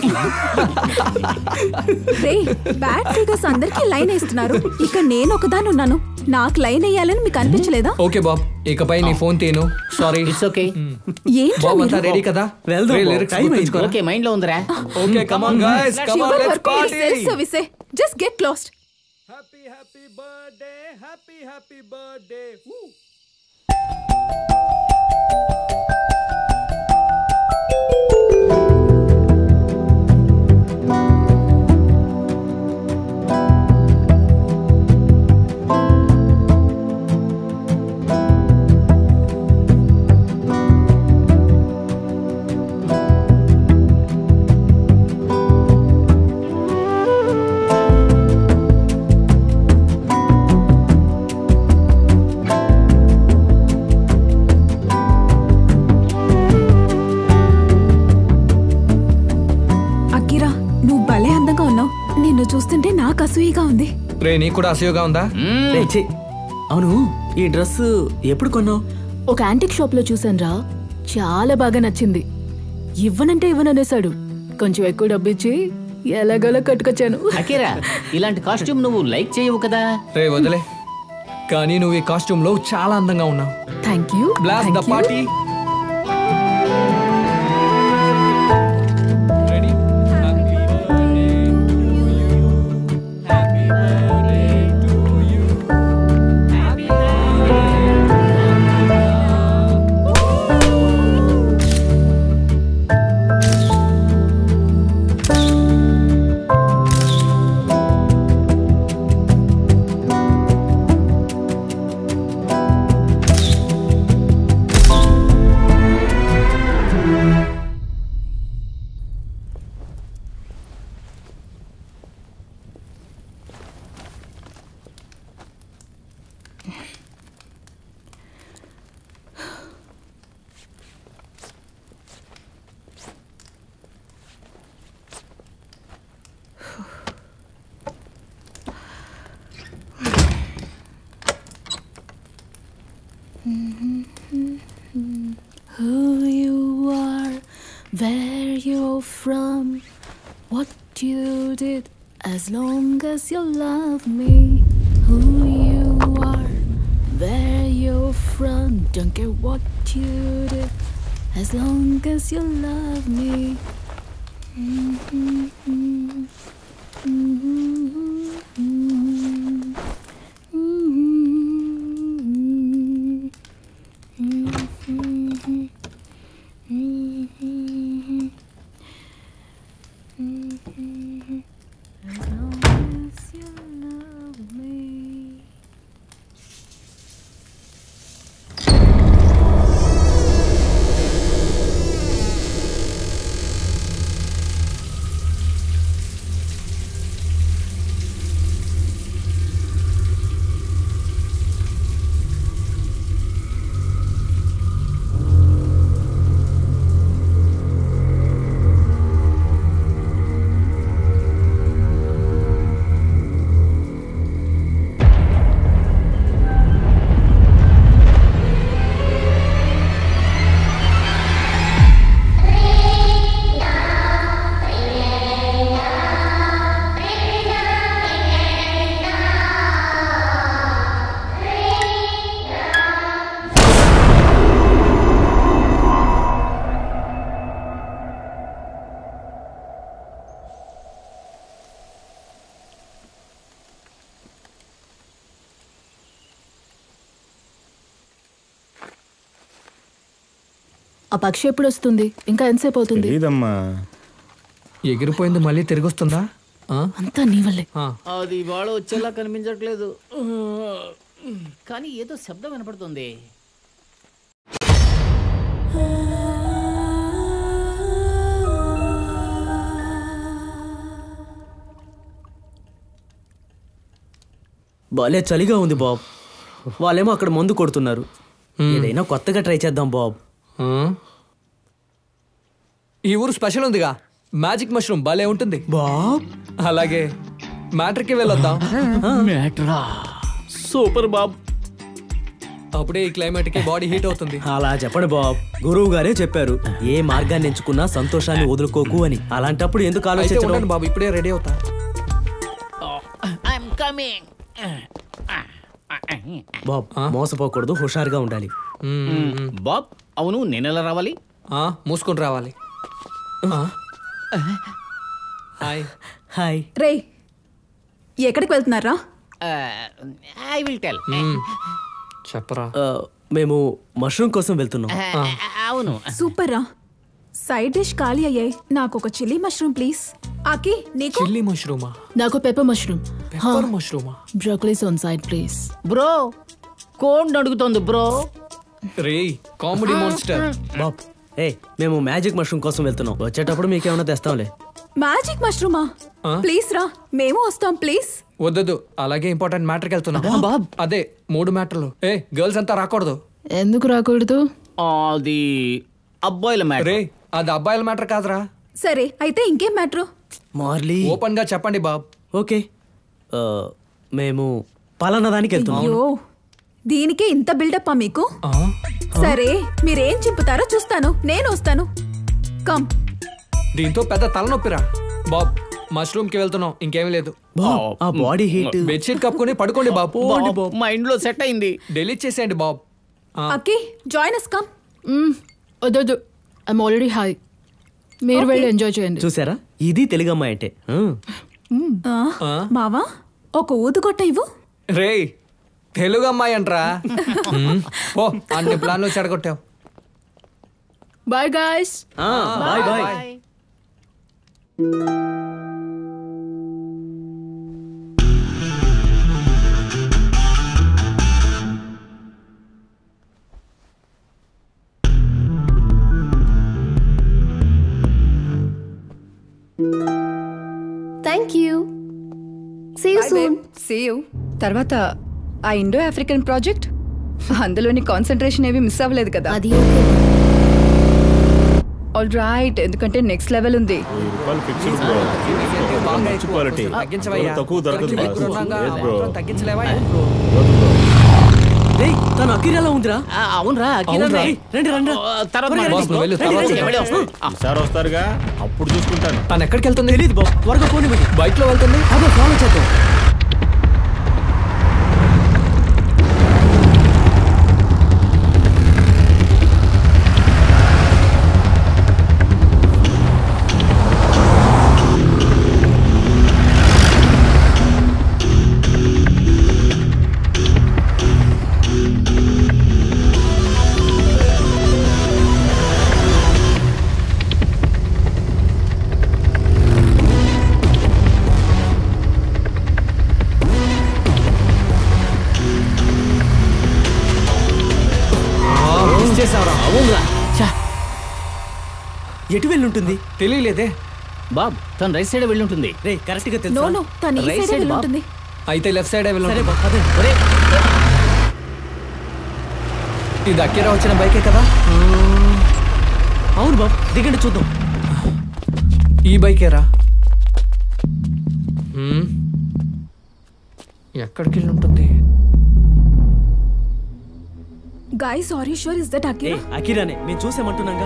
రే బ్యాడ్ ఫిగర్స్ అందరికీ లైన్ వేస్తున్నారు ఇక నేను ఒకదాని ఉన్నాను నాకు లైన్ వేయాలని మీకు అనిపించలేదా ఓకే బాబ్ ఇకపై నీ ఫోన్ తీను సారీ ఇట్స్ ఓకే ఏంట్రా బాబ్ అంతా మీరు? రెడీ కదా వెళ్దాం రే, బాబ్, lyrics టైం అయింది. గుర్తుంచుకోరా. ఓకే మైండ్ లో ఉందిరా okay come on guys come on Sugar let's work party self service. Just get lost. Happy happy birthday happy happy birthday Akira నువ్వు భలే అందంగా ఉన్నావు నిన్ను చూస్తుంటే నాకు అసూయగా ఉంది రే నీకు కూడా అసూయగా ఉందా రే, ఛీ. అవును ఈ డ్రెస్ ఎప్పుడు కొన్నావు ఒక యాంటిక్ షాప్ లో చూసానురా చాలా బాగా నచ్చింది ఇవ్వనంటే ఇవ్వననేసాడు కొంచెం ఎక్కువ డబ్బు ఇచ్చి ఎలాగోలా కట్టుకొచ్చాను అకేరా ఇలాంటి కాస్ట్యూమ్ నువ్వు లైక్ చేయవు కదా రే వదిలే కానీ నువ్వు ఈ కాస్ట్యూమ్ లో చాలా అందంగా ఉన్నావు thank you blast the party Who you are, where you're from, what you did, as long as you love me. Who you are, where you're from, don't care what you did, as long as you love me. As long as you love me. ఆ పక్షి ఎప్పుడు వస్తుంది ఇంకా ఎంతసేపు అవుతుంది తెలీదమ్మా ఎగిరిపోయింది మళ్ళీ తిరిగి వస్తుందా ఆ? అంతా నీ వల్లే ఆ. అది ఇవాళ వచ్చేలా కనిపించట్లేదు కానీ ఏదో శబ్దం వినపడుతుంది భలే చలిగా ఉంది బాబ్ వాళ్ళేమో అక్కడ మందు కొడుతున్నారు ఏదైనా కొత్తగా ట్రై చేద్దాం బాబ్ ఆ? ఈ ఊరు స్పెషల్ ఉందిగా మ్యాజిక్ మష్రూమ్ భలే ఉంటుంది బాబ్ అలాగే మ్యాటర్కి వెళ్ళొద్దాం మ్యాటరా సూపర్ బాబ్ అప్పుడే ఈ క్లైమేట్ కి బాడీ హీట్ అవుతుంది అలా చెప్పండి బాబ్ గురువు గారే చెప్పారు ఏ మార్గాన్ని ఎంచుకున్నా సంతోషాన్ని వదులుకోకు అని అలాంటప్పుడు ఎందుకు అయితే ఆలోచించడం ఉండండి బాబు ఇప్పుడే రెడీ అవుతా ఐఎమ్ కమింగ్ బాబ్ మోసపోకూడదు హుషారుగా ఉండాలి బాబ్ అవును నేను ఎలా రావాలి ఆ, మూసుకొని రావాలి హాయ్ హాయ్ రే ఎక్కడికి వెళ్తున్నారా ఐ విల్ టెల్ చెప్పరా ఆ, మేము మష్రూమ్ కోసం వెళ్తున్నాం అవును సూపర్ రా సైడ్ డిష్ ఖాళీ అయ్యాయి నాకు ఒక చిల్లీ మష్రూమ్ ప్లీజ్ ఆకి నీకు చిల్లీ మష్రూమా నాకు పెప్పర్ మష్రూమ్ పెప్పర్ మష్రూమా broccolis on side please bro code అడుగుతోంది బ్రో రే కామెడీ మాన్స్టర్ బాబ్ ఏ మేము మ్యాజిక్ మష్రూమ్ కోసం వెళ్తున్నాం వచ్చేటప్పుడు మీకేమైనా తెస్తాంలే మ్యాజిక్ మష్రూమా ప్లీజ్ రా మేము వస్తాం ప్లీజ్ వద్దొద్దు అలాగే ఇంపార్టెంట్ మ్యాటర్కి వెళ్తున్నా బాబ్ అదే మూడు మ్యాటర్లు ఏ గర్ల్స్ అంతా రాకూడదు ఎందుకు రాకూడదు అది అబ్బాయిల మ్యాటర్ రే అది అబ్బాయిల మ్యాటర్ కాదురా సరే అయితే ఇంకేం మ్యాటర్ మార్లీ ఓపెన్ గా చెప్పండి బాబ్ ఓకే ఆ, మేము పలానా దానికి వెళ్తున్నాం అయ్యో దీనికే ఇంత బిల్డప్పా మీకు సరే మీరేం చింపుతారో చూస్తాను నేను వస్తాను కమ్ దీంతో పెద్ద తలనొప్పిరా బాబ్ మష్రూమ్ కి వెళ్తున్నాం ఇంకేమీ లేదు ఆ బాడీ హీట్ బెడ్షీట్ కప్పుకొని పడుకోండి బాబు మైండ్ లో సెట్ అయింది డెలీట్ చేసేయండి Bob Akki join us come వద్దొద్దు ఐమ్ ఆల్రెడీ హాయ్ మీరు వెళ్ళి ఎంజాయ్ చేయండి చూసారా ఇది తెలుగు అమ్మాయి అంటే ఆ. ఆ, మావా ఒక ఊదుగొట్ట ఇవ్వు రే తెలుగు అమ్మాయి అంటరా మ్మ్. ఓ అన్ని ప్లాన్లు చెడగొట్టావు bye guys bye bye thank you see you soon see you తర్వాత ఆ ఇండో ఆఫ్రికన్ ప్రాజెక్ట్ అందులోని కాన్సన్ట్రేషన్ ఏవి మిస్ అవ్వలేదు కదా అది ఆల్ రైట్ ఎందుకంటే నెక్స్ట్ లెవెల్ ఉంది మంచి క్వాలిటీ తగ్గించవయ్యా తక్కువ దొరకదు ఇక్కడ బాస్. ఉన్నాగా, Yes, bro. మాత్రం తగ్గించలేవా రేయ్ తను అకిరాలా ఉందిరా అవునరా అవునురా. రండి రండి తర్వాత త్వరగా బాస్, నువ్వు వెళ్ళు, రండి, తర్వాత రండి. చూద్దాం. వెళ్ళి వస్తాం. ఈసారి వస్తారుగా అప్పుడు చూసుకుంటాను తను ఎక్కడికి వెళ్తుంది తెలీదు బాబు త్వరగా పోనీ బైక్ లో వెళ్తుంది అదో ఫాలో చేద్దాం మిస్ చేసావురా అవునరా ఛా, ఎటు వెళ్ళి ఉంటుంది తెలియలేదే బాబ్ తను రైట్ సైడ్ వెళ్ళి ఉంటుంది రే కరెక్ట్ గా నో తెలుసా నో తను ఈ Right సైడే side, వెళ్ళి బాబ్. ఉంటుంది అయితే లెఫ్ట్ సైడ్ వెళ్ళి సరే బాబు అదే ఒరే, ఇది అక్కిరా వచ్చిన బైకే కదా అవును బాబు దిగండి చూద్దాం ఈ బైకేరా మ్మ్. ఎక్కడికి వెళ్ళి ఉంటుంది guys are sure is that a Akira అకిరానే మేము చూసామంటున్నాగా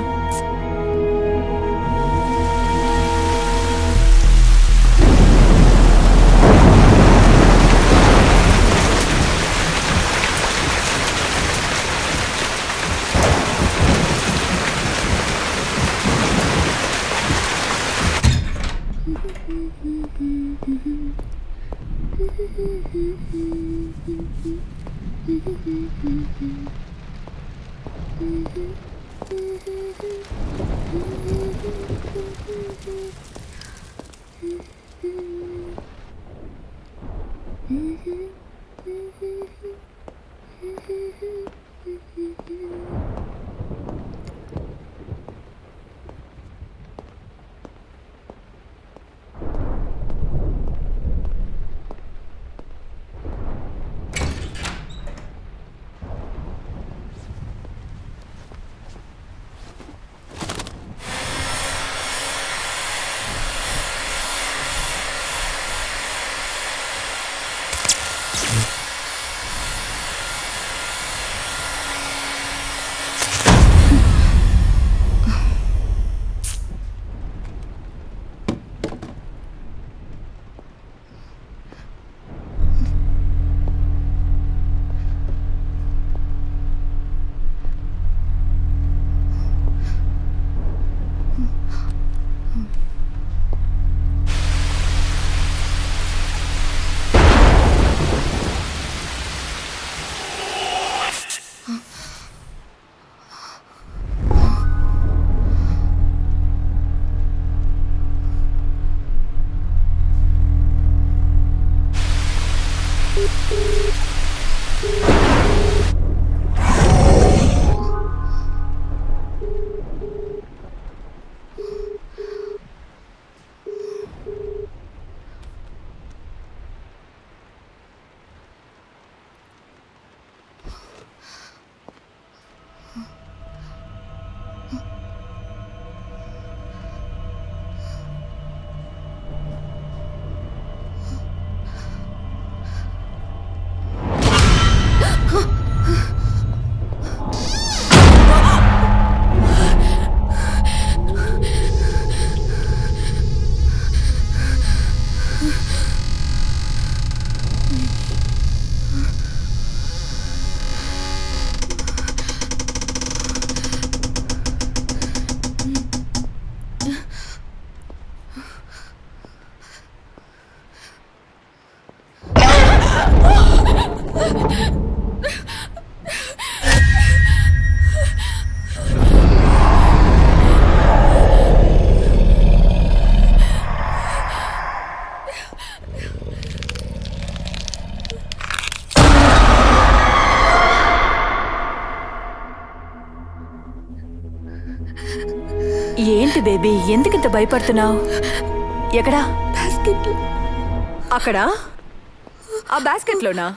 ఏంటి బేబీ ఎందుకింత భయపడుతున్నావు ఎక్కడా బాస్కెట్ అక్కడ ఆ బాస్కెట్లోనా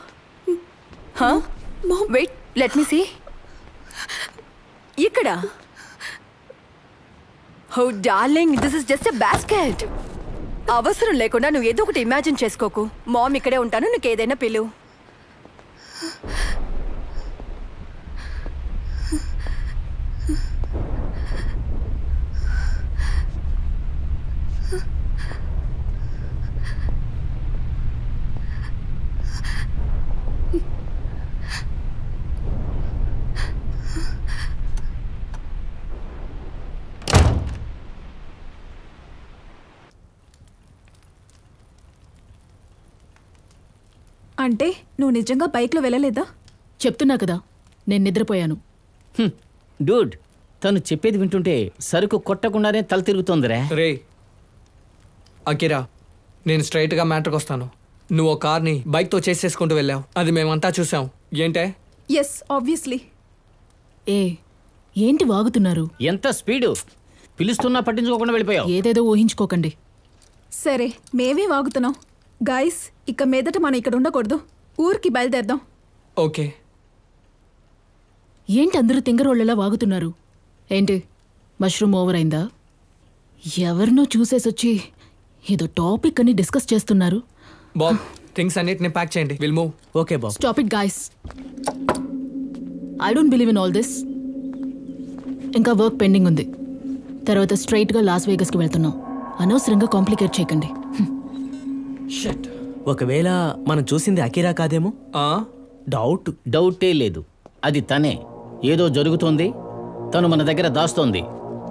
వెయిట్ లెట్ మీ సీ ఇక్కడ oh darling this is just a basket అవసరం లేకుండా నువ్వు ఏదో ఒకటి ఇమాజిన్ చేసుకోకు మామ్ ఇక్కడే ఉంటాను నీకు ఏదైనా పిలువు అంటే నువ్వు నిజంగా బైక్లో వెళ్ళలేదా చెప్తున్నా కదా నేను నిద్రపోయాను డూడ్ తను చెప్పేది వింటుంటే సరుకు కొట్టకుండానే తల తిరుగుతోందిరా రే అకిరా నేను స్ట్రైట్గా మ్యాటర్కి వస్తాను నువ్వు ఓ కార్ని బైక్తో చేసేసుకుంటూ వెళ్ళావు అది మేమంతా చూసాం ఏంటే ఎస్ ఆబ్వియస్లీ ఏ ఏంటి వాగుతున్నారు ఎంత స్పీడు పిలుస్తున్నా పట్టించుకోకుండా వెళ్ళిపోయావు ఏదేదో ఊహించుకోకండి సరే మేమే వాగుతున్నాం గాయస్ ఇక మీదట మనం ఇక్కడ ఉండకూడదు ఊరికి బయలుదేరదాం ఓకే ఏంటి అందరూ తింగరోళ్ళలా వాగుతున్నారు ఏంటి మష్రూమ్ ఓవర్ అయిందా ఎవరినో చూసేసొచ్చి ఏదో టాపిక్ అని డిస్కస్ చేస్తున్నారు బాబ్ థింగ్స్ అన్నిటిని ప్యాక్ చేయండి will move okay Bob stop it guys I don't believe in all this ఇంకా వర్క్ పెండింగ్ ఉంది తర్వాత స్ట్రైట్గా లాస్ వేగస్కి వెళ్తున్నాం అనవసరంగా కాంప్లికేట్ చేయకండి ఒకవేళ మనం చూసింది అకిరా కాదేమో డౌట్ డౌటే లేదు అది తనే ఏదో జరుగుతోంది తను మన దగ్గర దాస్తోంది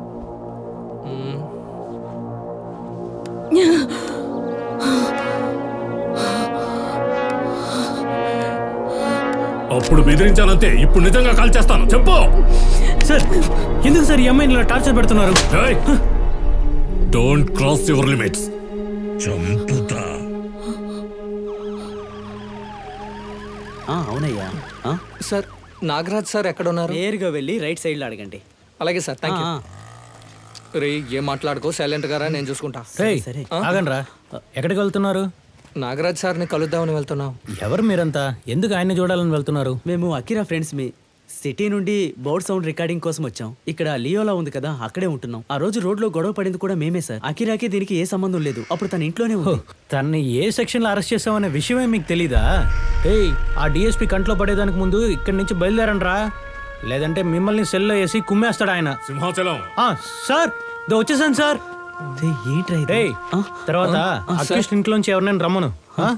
అప్పుడు బెదిరించానంతే ఇప్పుడు నిజంగా కాల్ చేస్తాను చెప్పు సార్ ఎందుకు సార్ ఈ అమ్మాయిని ఇలా టార్చర్ పెడుతున్నారు డోంట్ క్రాస్ యువర్ లిమిట్స్ చంపుతా అవునయ్యా సార్ నాగరాజ్ సార్ ఎక్కడ ఉన్నారు నేరుగా వెళ్ళి రైట్ సైడ్లో అడగండి అలాగే సార్ థ్యాంక్ యూ రే ఏం మాట్లాడుకో సైలెంట్ గారా నేను చూసుకుంటా రేయ్, ఆగండి రా ఎక్కడికి వెళ్తున్నారు నాగరాజ్ సార్ని కలుద్దామని వెళ్తున్నాం ఎవరు మీరంతా ఎందుకు ఆయన్ని చూడాలని వెళ్తున్నారు మేము అకిరా ఫ్రెండ్స్ మీ సిటీ నుండి బోర్డ్ సౌండ్ రికార్డింగ్ కోసం వచ్చాం ఇక్కడ లియోలా ఉంది కదా అక్కడే ఉంటున్నాం ఆ రోజు రోడ్లో గొడవ పడింది కూడా మేమే సార్ అకిరాకి దీనికి ఏ సంబంధం లేదు అప్పుడు తన ఇంట్లోనే ఉంది తన్ని ఏ సెక్షన్లో అరెస్ట్ చేసామనే విషయమే మీకు తెలీదా ఏయ్ ఆ డిఎస్పీ కంట్లో పడేదానికి ముందు ఇక్కడి నుంచి బయలుదేరండి రా లేదంటే మిమ్మల్ని సెల్లో వేసి కుమ్మేస్తాడు ఆయన సింహాచలం సార్ దో వచ్చేసాను సార్ ఏయ్, తర్వాత అక్యూస్ట్ ఇంట్లోంచి ఎవరినైనా రమ్మను ఆ?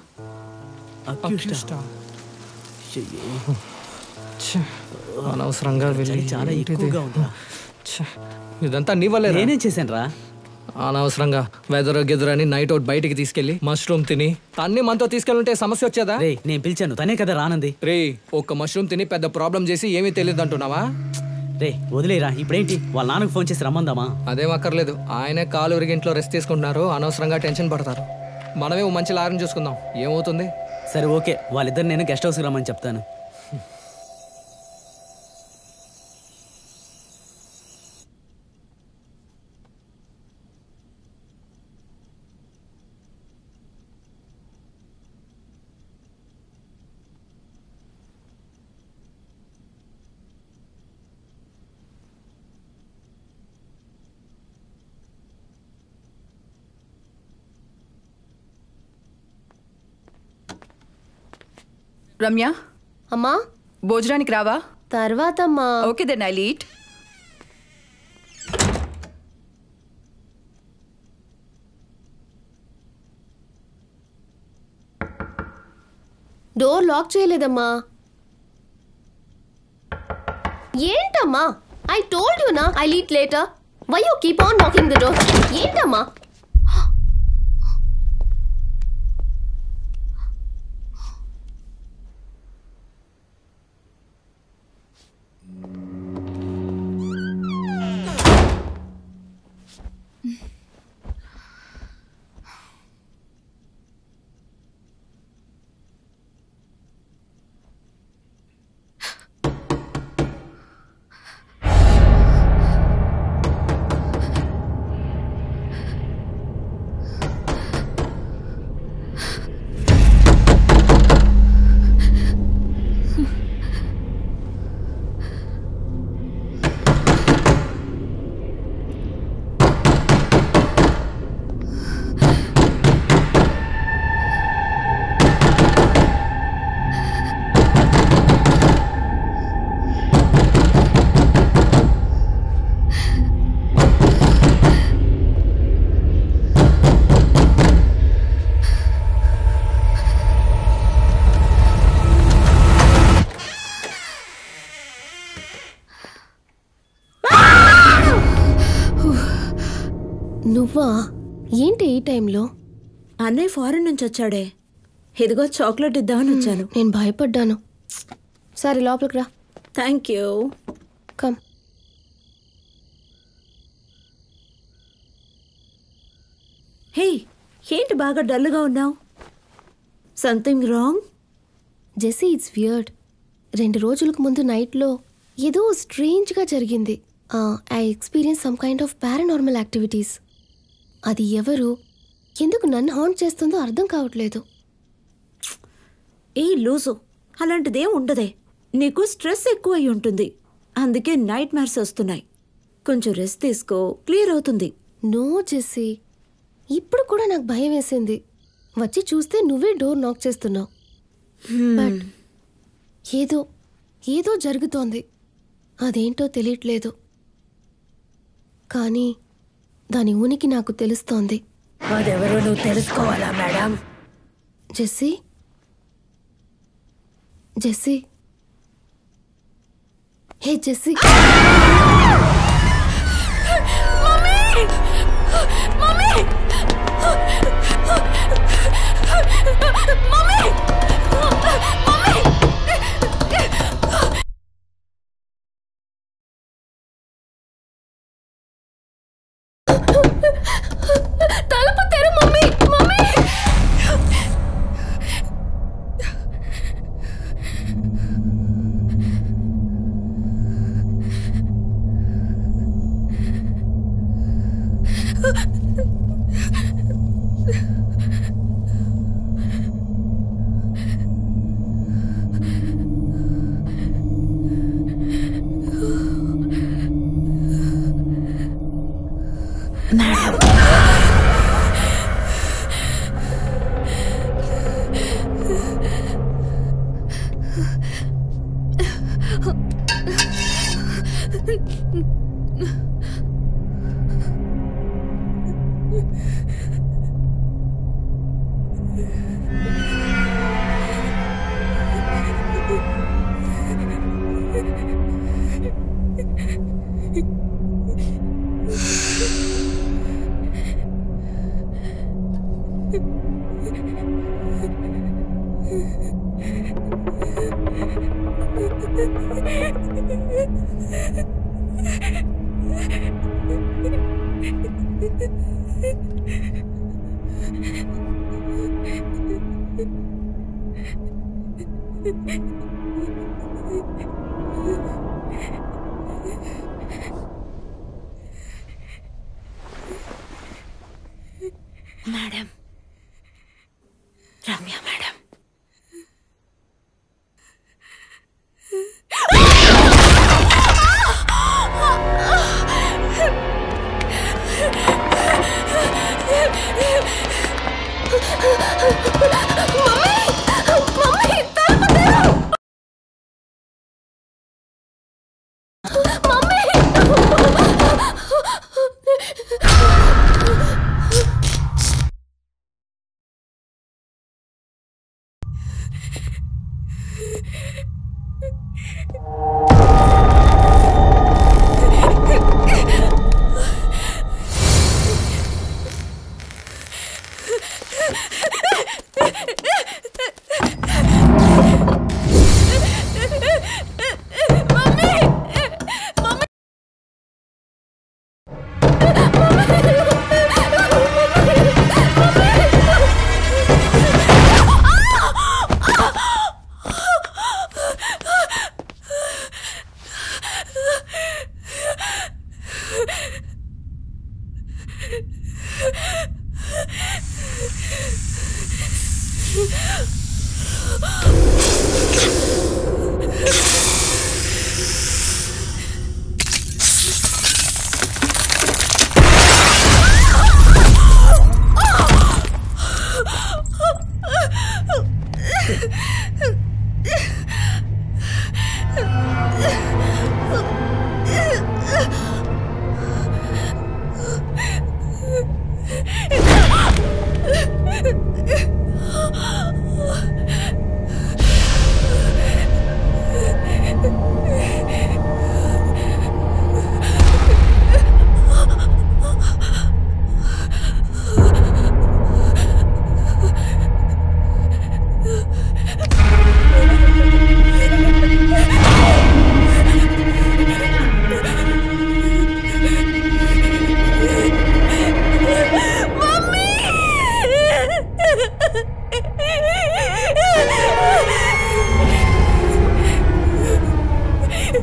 అనవసరంగా వెళ్ళి చాలా ఏంటిది? ఎక్కువగా ఉందిరా. ఛ, ఇదంతా నీ వల్లే నేనేం చేశాను రా అనవసరంగా వెదర్ గెదర్ అని నైట్ అవుట్ బయటికి తీసుకెళ్లి మష్రూమ్ తిని అన్ని మనతో తీసుకెళ్ళుంటే సమస్య వచ్చేదా రే నేను పిలిచాను తనే కదా రానంది రే ఒక్క మష్రూమ్ తిని పెద్ద ప్రాబ్లం చేసి ఏమీ తెలియదు అంటున్నావా రే వదిలేరా ఇప్పుడేంటి వాళ్ళ నాన్నకు ఫోన్ చేసి రమ్మందామా అదేం అక్కర్లేదు ఆయనే కాలు విరిగింట్లో రెస్ట్ తీసుకుంటున్నారు అనవసరంగా టెన్షన్ పడతారు మనమే ఓ మంచి లారీని చూసుకుందాం ఏమవుతుంది సరే ఓకే వాళ్ళిద్దరు నేను గెస్ట్ హౌస్కి రమ్మని చెప్తాను రమ్య అమ్మా భోజనానికి రావా తర్వాత అమ్మా okay then I'll eat door lock చేయలేదమ్మా ఏంటమ్మా ఐ టోల్డ్ యూ నా I'll eat later why you keep on knocking the door ఏంటమ్మా నువ్వా ఏంటి ఈ టైంలో అన్నయ్య ఫారెన్ నుంచి వచ్చాడే ఇదిగో చాక్లెట్ ఇద్దామని వచ్చాను నేను భయపడ్డాను సరే లోపలికి రా థ్యాంక్ యూ కమ్ హే ఏంటి బాగా డల్గా ఉన్నావు something wrong Jessie it's weird రెండు రోజులకు ముందు నైట్లో ఏదో స్ట్రేంజ్గా జరిగింది I experience some kind of paranormal activities అది ఎవరు ఎందుకు నన్ను హాంట్ చేస్తుందో అర్థం కావట్లేదు ఏ లూజు అలాంటిదేం ఉండదే నీకు స్ట్రెస్ ఎక్కువ అయి ఉంటుంది అందుకే నైట్ మ్యార్స్ వస్తున్నాయి కొంచెం రెస్ట్ తీసుకో క్లియర్ అవుతుంది నో జెస్సీ ఇప్పుడు కూడా నాకు భయం వేసింది వచ్చి చూస్తే నువ్వే డోర్ నాక్ చేస్తున్నావు బట్ ఏదో ఏదో జరుగుతోంది అదేంటో తెలియట్లేదు కానీ దాని ఉనికి నాకు తెలుస్తోంది అదెవరో నువ్వు తెలుసుకోవాలా madam Jessie Jessie hey Jessie తలుపు తెరు mummy mummy madam Ramya madam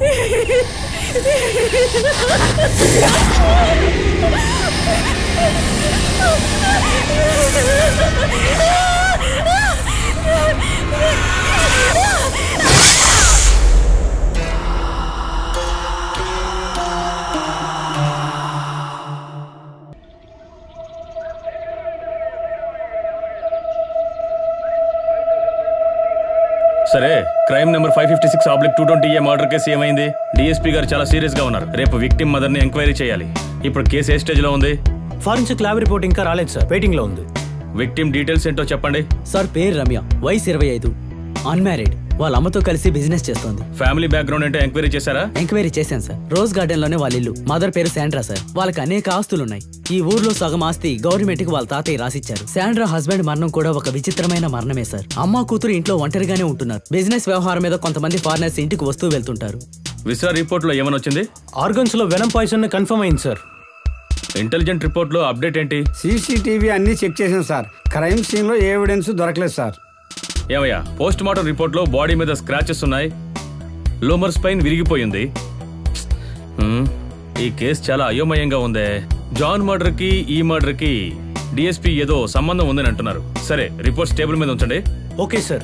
సరే crime number five fifty six oblique two twenty A murder case ఏమైంది డిఎస్పీ గారు చాలా సీరియస్ గా ఉన్నారు రేపు విక్టిమ్ మదర్ ని ఎంక్వైరీ చేయాలి ఇప్పుడు కేసు ఏ స్టేజ్ లో ఉంది ఫారెన్సిక్ ల్యాబ్ రిపోర్ట్ ఇంకా రాలేదు సార్ వెయిటింగ్ లో ఉంది విక్టిమ్ డీటెయిల్స్ ఏంటో చెప్పండి సార్ పేరు రమ్య వయసు ఇరవై ఐదు అన్మ్యారీడ్ వాళ్ళ అమ్మతో కలిసి బిజినెస్ చేస్తోంది ఫ్యామిలీ బ్యాక్గ్రౌండ్ ఏంటో ఎంక్వైరీ చేశారా ఎంక్వైరీ చేశాను సార్ రోజ్ గార్డెన్ లోనే వాళ్ళ ఇల్లు మదర్ పేరు శాండ్రా సార్ వాళ్ళకి అనేక ఆస్తులున్నాయి ఈ ఊర్లో సగం ఆస్తి గవర్నమెంట్ కి వాళ్ళ తాతయ్య రాసిచ్చారు శాండ్రా హస్బెండ్ మరణం కూడా ఒక విచిత్రమైన మరణమే సార్ అమ్మ కూతురు ఇంట్లో ఒంటరిగానే ఉంటున్నారు బిజినెస్ వ్యవహారం మీద కొంతమంది ఫారినర్స్ ఇంటికి వస్తూ వెళ్తుంటారు విశ్రా రిపోర్ట్ లో ఏమని వచ్చింది ఆర్గన్స్ లో వెనం పాయిజన్ కన్ఫర్మ్ అయింది సార్ ఇంటెలిజెంట్ రిపోర్ట్ లో అప్డేట్ ఏంటి సీసీటీవీ అన్ని చెక్ చేసాం సార్ క్రైమ్ సీన్ లో ఏ ఎవిడెన్స్ దొరకలేదు సార్ ఏమయ్యా పోస్ట్ మార్టం రిపోర్ట్ లో బాడీ మీద స్క్రాచెస్ ఉన్నాయి లోమర్ స్పైన్ విరిగిపోయింది హ్మ్, ఈ కేసు చాలా అయోమయంగా ఉందే జాన్ మర్డర్ కి ఈ మర్డర్ కి డిఎస్పీ ఏదో సంబంధం ఉందని అంటున్నారు సరే రిపోర్ట్స్ టేబుల్ మీద ఉంచండి okay sir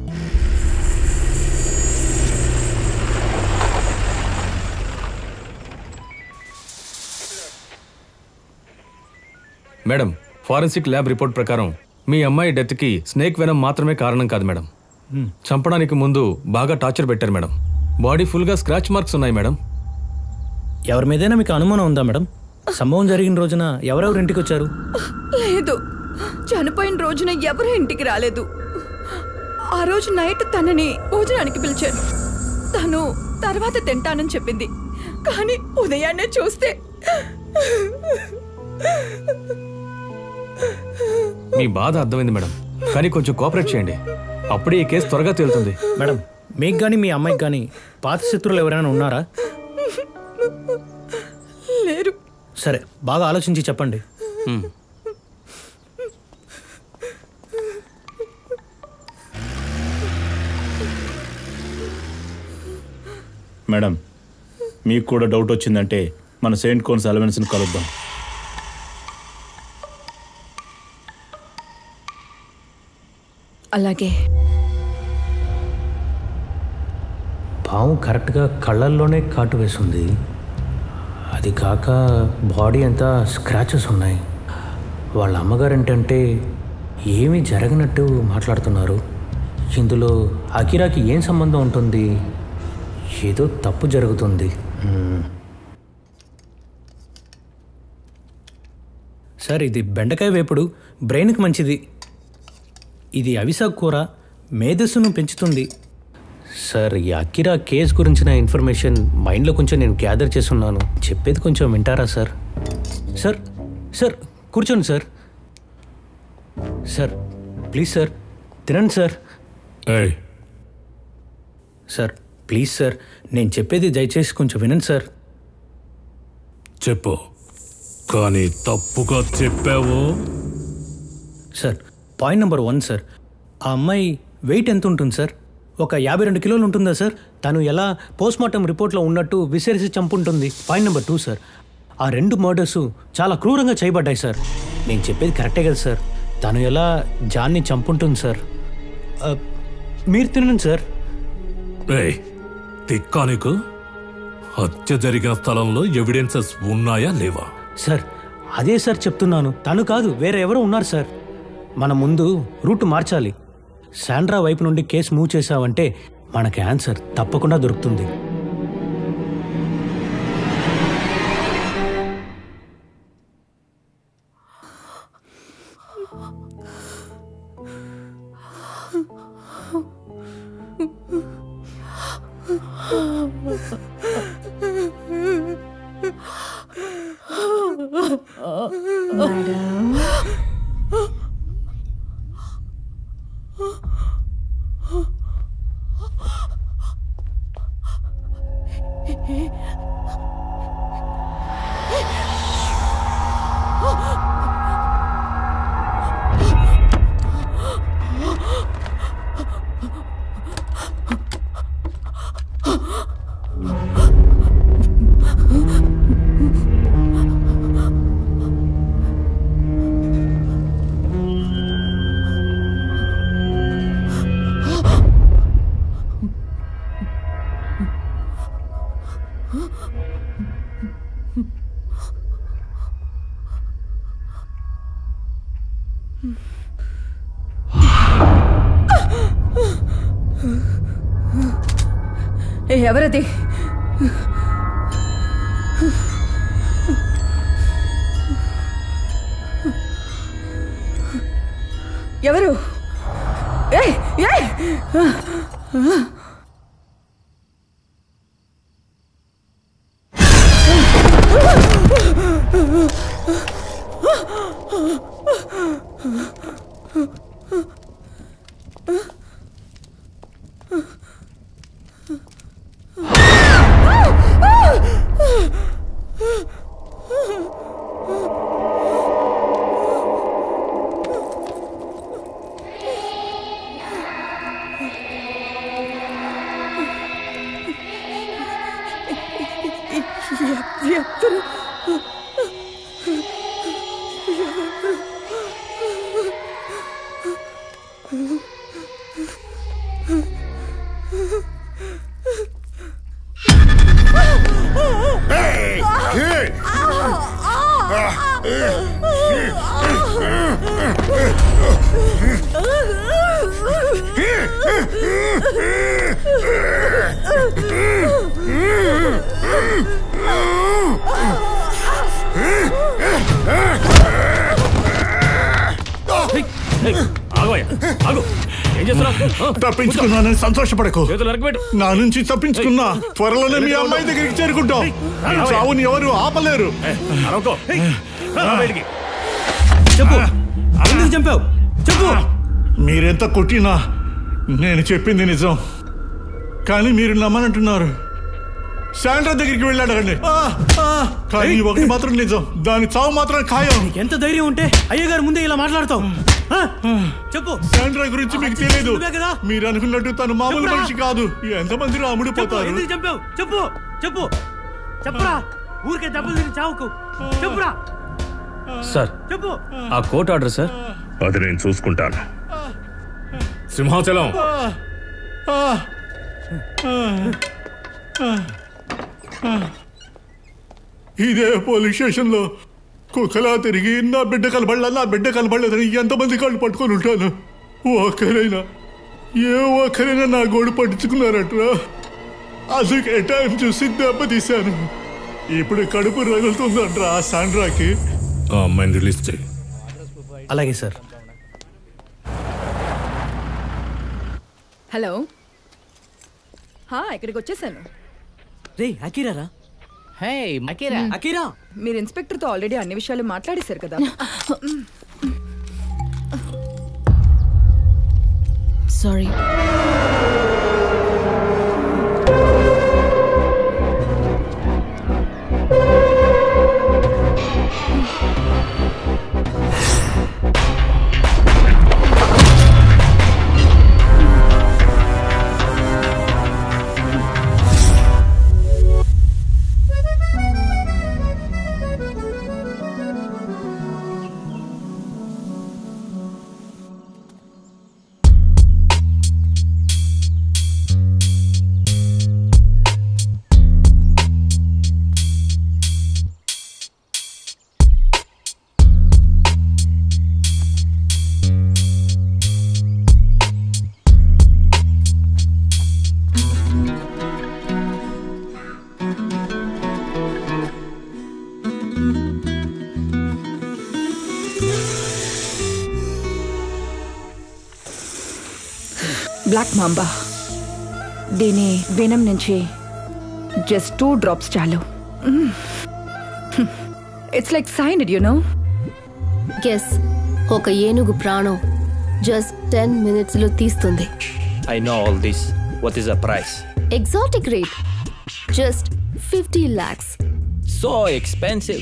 madam forensic lab report ప్రకారం మీ అమ్మాయి డెత్కి స్నేక్ వెనం మాత్రమే కారణం కాదు మేడం Hmm. చంపడానికి ముందు బాగా టార్చర్ పెట్టారు మేడం బాడీ ఫుల్గా స్క్రాచ్ మార్క్స్ ఉన్నాయి మేడం ఎవరి మీదైనా మీకు అనుమానం ఉందా మేడం సంభవం జరిగిన రోజున ఎవరెవరు ఇంటికి వచ్చారు లేదు చనిపోయిన రోజున ఎవరు ఇంటికి రాలేదు ఆ రోజు నైట్ తనని భోజనానికి పిలిచాను తను తర్వాత తింటానని చెప్పింది కానీ ఉదయాన్నే చూస్తే మీ బాధ అర్థమైంది మేడం కానీ కొంచెం కోఆపరేట్ చేయండి అప్పుడే ఈ కేసు త్వరగా తేలుతుంది మేడం మీకు కానీ మీ అమ్మాయికి కానీ పాత శత్రువులు ఎవరైనా ఉన్నారా లేరు సరే బాగా ఆలోచించి చెప్పండి మేడం మీకు కూడా డౌట్ వచ్చిందంటే మన సెయింట్ కోన్స్ అలవెన్స్ని కలుద్దాం అలాగే పాము కరెక్ట్గా కళ్ళల్లోనే కాటు వేసింది అది కాక బాడీ అంతా స్క్రాచెస్ ఉన్నాయి వాళ్ళ అమ్మగారు ఏంటంటే ఏమీ జరగనట్టు మాట్లాడుతున్నారు ఇందులో అకిరాకి ఏం సంబంధం ఉంటుంది ఏదో తప్పు జరుగుతుంది మ్మ్. సార్ ఇది బెండకాయ వేపుడు బ్రెయిన్కి మంచిది ఇది అవిసాగ్ కూర మేధస్సును పెంచుతుంది సార్ ఈ అకిరా కేస్ గురించిన ఇన్ఫర్మేషన్ మైండ్లో కొంచెం నేను గ్యాదర్ చేస్తున్నాను చెప్పేది కొంచెం వింటారా సార్ సార్ సార్ కూర్చోండి సార్ సార్ ప్లీజ్ సార్ తినండి సార్ సార్ ప్లీజ్ సార్ నేను చెప్పేది దయచేసి కొంచెం వినండి సార్ చెప్పు కానీ తప్పుగా చెప్పావు sir point number one sir ఆ అమ్మాయి వెయిట్ ఎంత ఉంటుంది సార్ ఒక యాభై రెండు కిలోలు ఉంటుందా సార్ తను ఎలా పోస్ట్ మార్టం రిపోర్ట్లో ఉన్నట్టు విసిరిసి చంపుంటుంది పాయింట్ నెంబర్ టూ సార్ ఆ రెండు మర్డర్స్ చాలా క్రూరంగా చేయబడ్డాయి సార్ నేను చెప్పేది కరెక్టే కదా సార్ తను ఎలా జాన్ని చంపుంటుంది సార్ ఆ, మీరు తినండి సార్ ఏయ్, తిక్కా నీకు హత్య జరిగిన స్థలంలో ఎవిడెన్సెస్ ఉన్నాయా లేవా సార్ అదే సార్ చెప్తున్నాను తను కాదు వేరే ఎవరో ఉన్నారు సార్ మన ముందు రూట్ మార్చాలి శాండ్రా వైపు నుండి కేసు మూవ్ చేసావంటే మనకి ఆన్సర్ తప్పకుండా దొరుకుతుంది Oh ఏ, ఎవరది ఎవరు ఏయ్, ఏయ్! ఎవరు తప్పించుకున్నానని సంతోషపడకు చేతులు నరకబెట్టు. నా నుంచి తప్పించుకున్నా త్వరలోనే మీ అమ్మాయి దగ్గరికి చేరుకుంటాం నీ చావుని ఎవరు ఆపలేరు చెప్పు ఎందుకు చంపావు చెప్పు మీరెంత కొట్టినా నేను చెప్పింది నిజం కానీ మీరు నమ్మనంటున్నారు శాండ్రా దగ్గరికి వెళ్ళాడు అడగండి ఆ, ఆ, కానీ ఒకటి మాత్రం నిజం దాని చావు మాత్రం ఖాయం ఎంత ధైర్యం ఉంటే అయ్యగారు ముందే ఇలా మాట్లాడతావు ఆ? చెప్పు శాండ్రా గురించి మీకు తెలియదు నువ్వే కదా? మీరు అనుకున్నట్టు తను మామూలు చెప్పురా. మనిషి కాదు ఎంతమంది చెప్పు అమ్ముడిపోతారు ఎందుకు చంపావు చెప్పు చెప్పు చెప్పరా ఊరికే దెబ్బలు తిని చావుకు చెప్పురా సార్ చెప్పు ఆ కోర్ట్ ఆర్డర్ సార్ అది నేను చూసుకుంటాను సింహాచలం ఆ, ఆ, ఆ, ఆ. ఇదే పోలీస్ స్టేషన్లో కుక్కలా తిరిగి నా బిడ్డ కనబడలా నా బిడ్డ కనబడలేదని ఎంతమంది కాళ్ళు పట్టుకొని ఉంటాను ఒక్కరైనా ఏ ఒక్కరైనా నా గోడు పట్టించుకున్నారట్రా అందుకే టైం చూసి దెబ్బతీశాను ఇప్పుడు కడుపు రగులుతుందంట్రా ఆ సాండ్రాకి ఆ అమ్మాయిని రిలీజ్ చేయి అలాగే సార్ హలో హా ఇక్కడికి వచ్చేసాను రే అకీరారా హే అకీరా అకీరా మీరు ఇన్స్పెక్టర్తో ఆల్రెడీ అన్ని విషయాలు మాట్లాడేశారు కదా సారీ బ్లాక్ మాంబా దీని వెనం నుంచి జస్ట్ టూ డ్రాప్స్ చాలు it's like sign you know guess ఒక ఏనుగు ప్రాణం జస్ట్ టెన్ మినిట్స్ లో తీస్తుంది I know all this. What is the price? Exotic rate just fifty lakhs So expensive.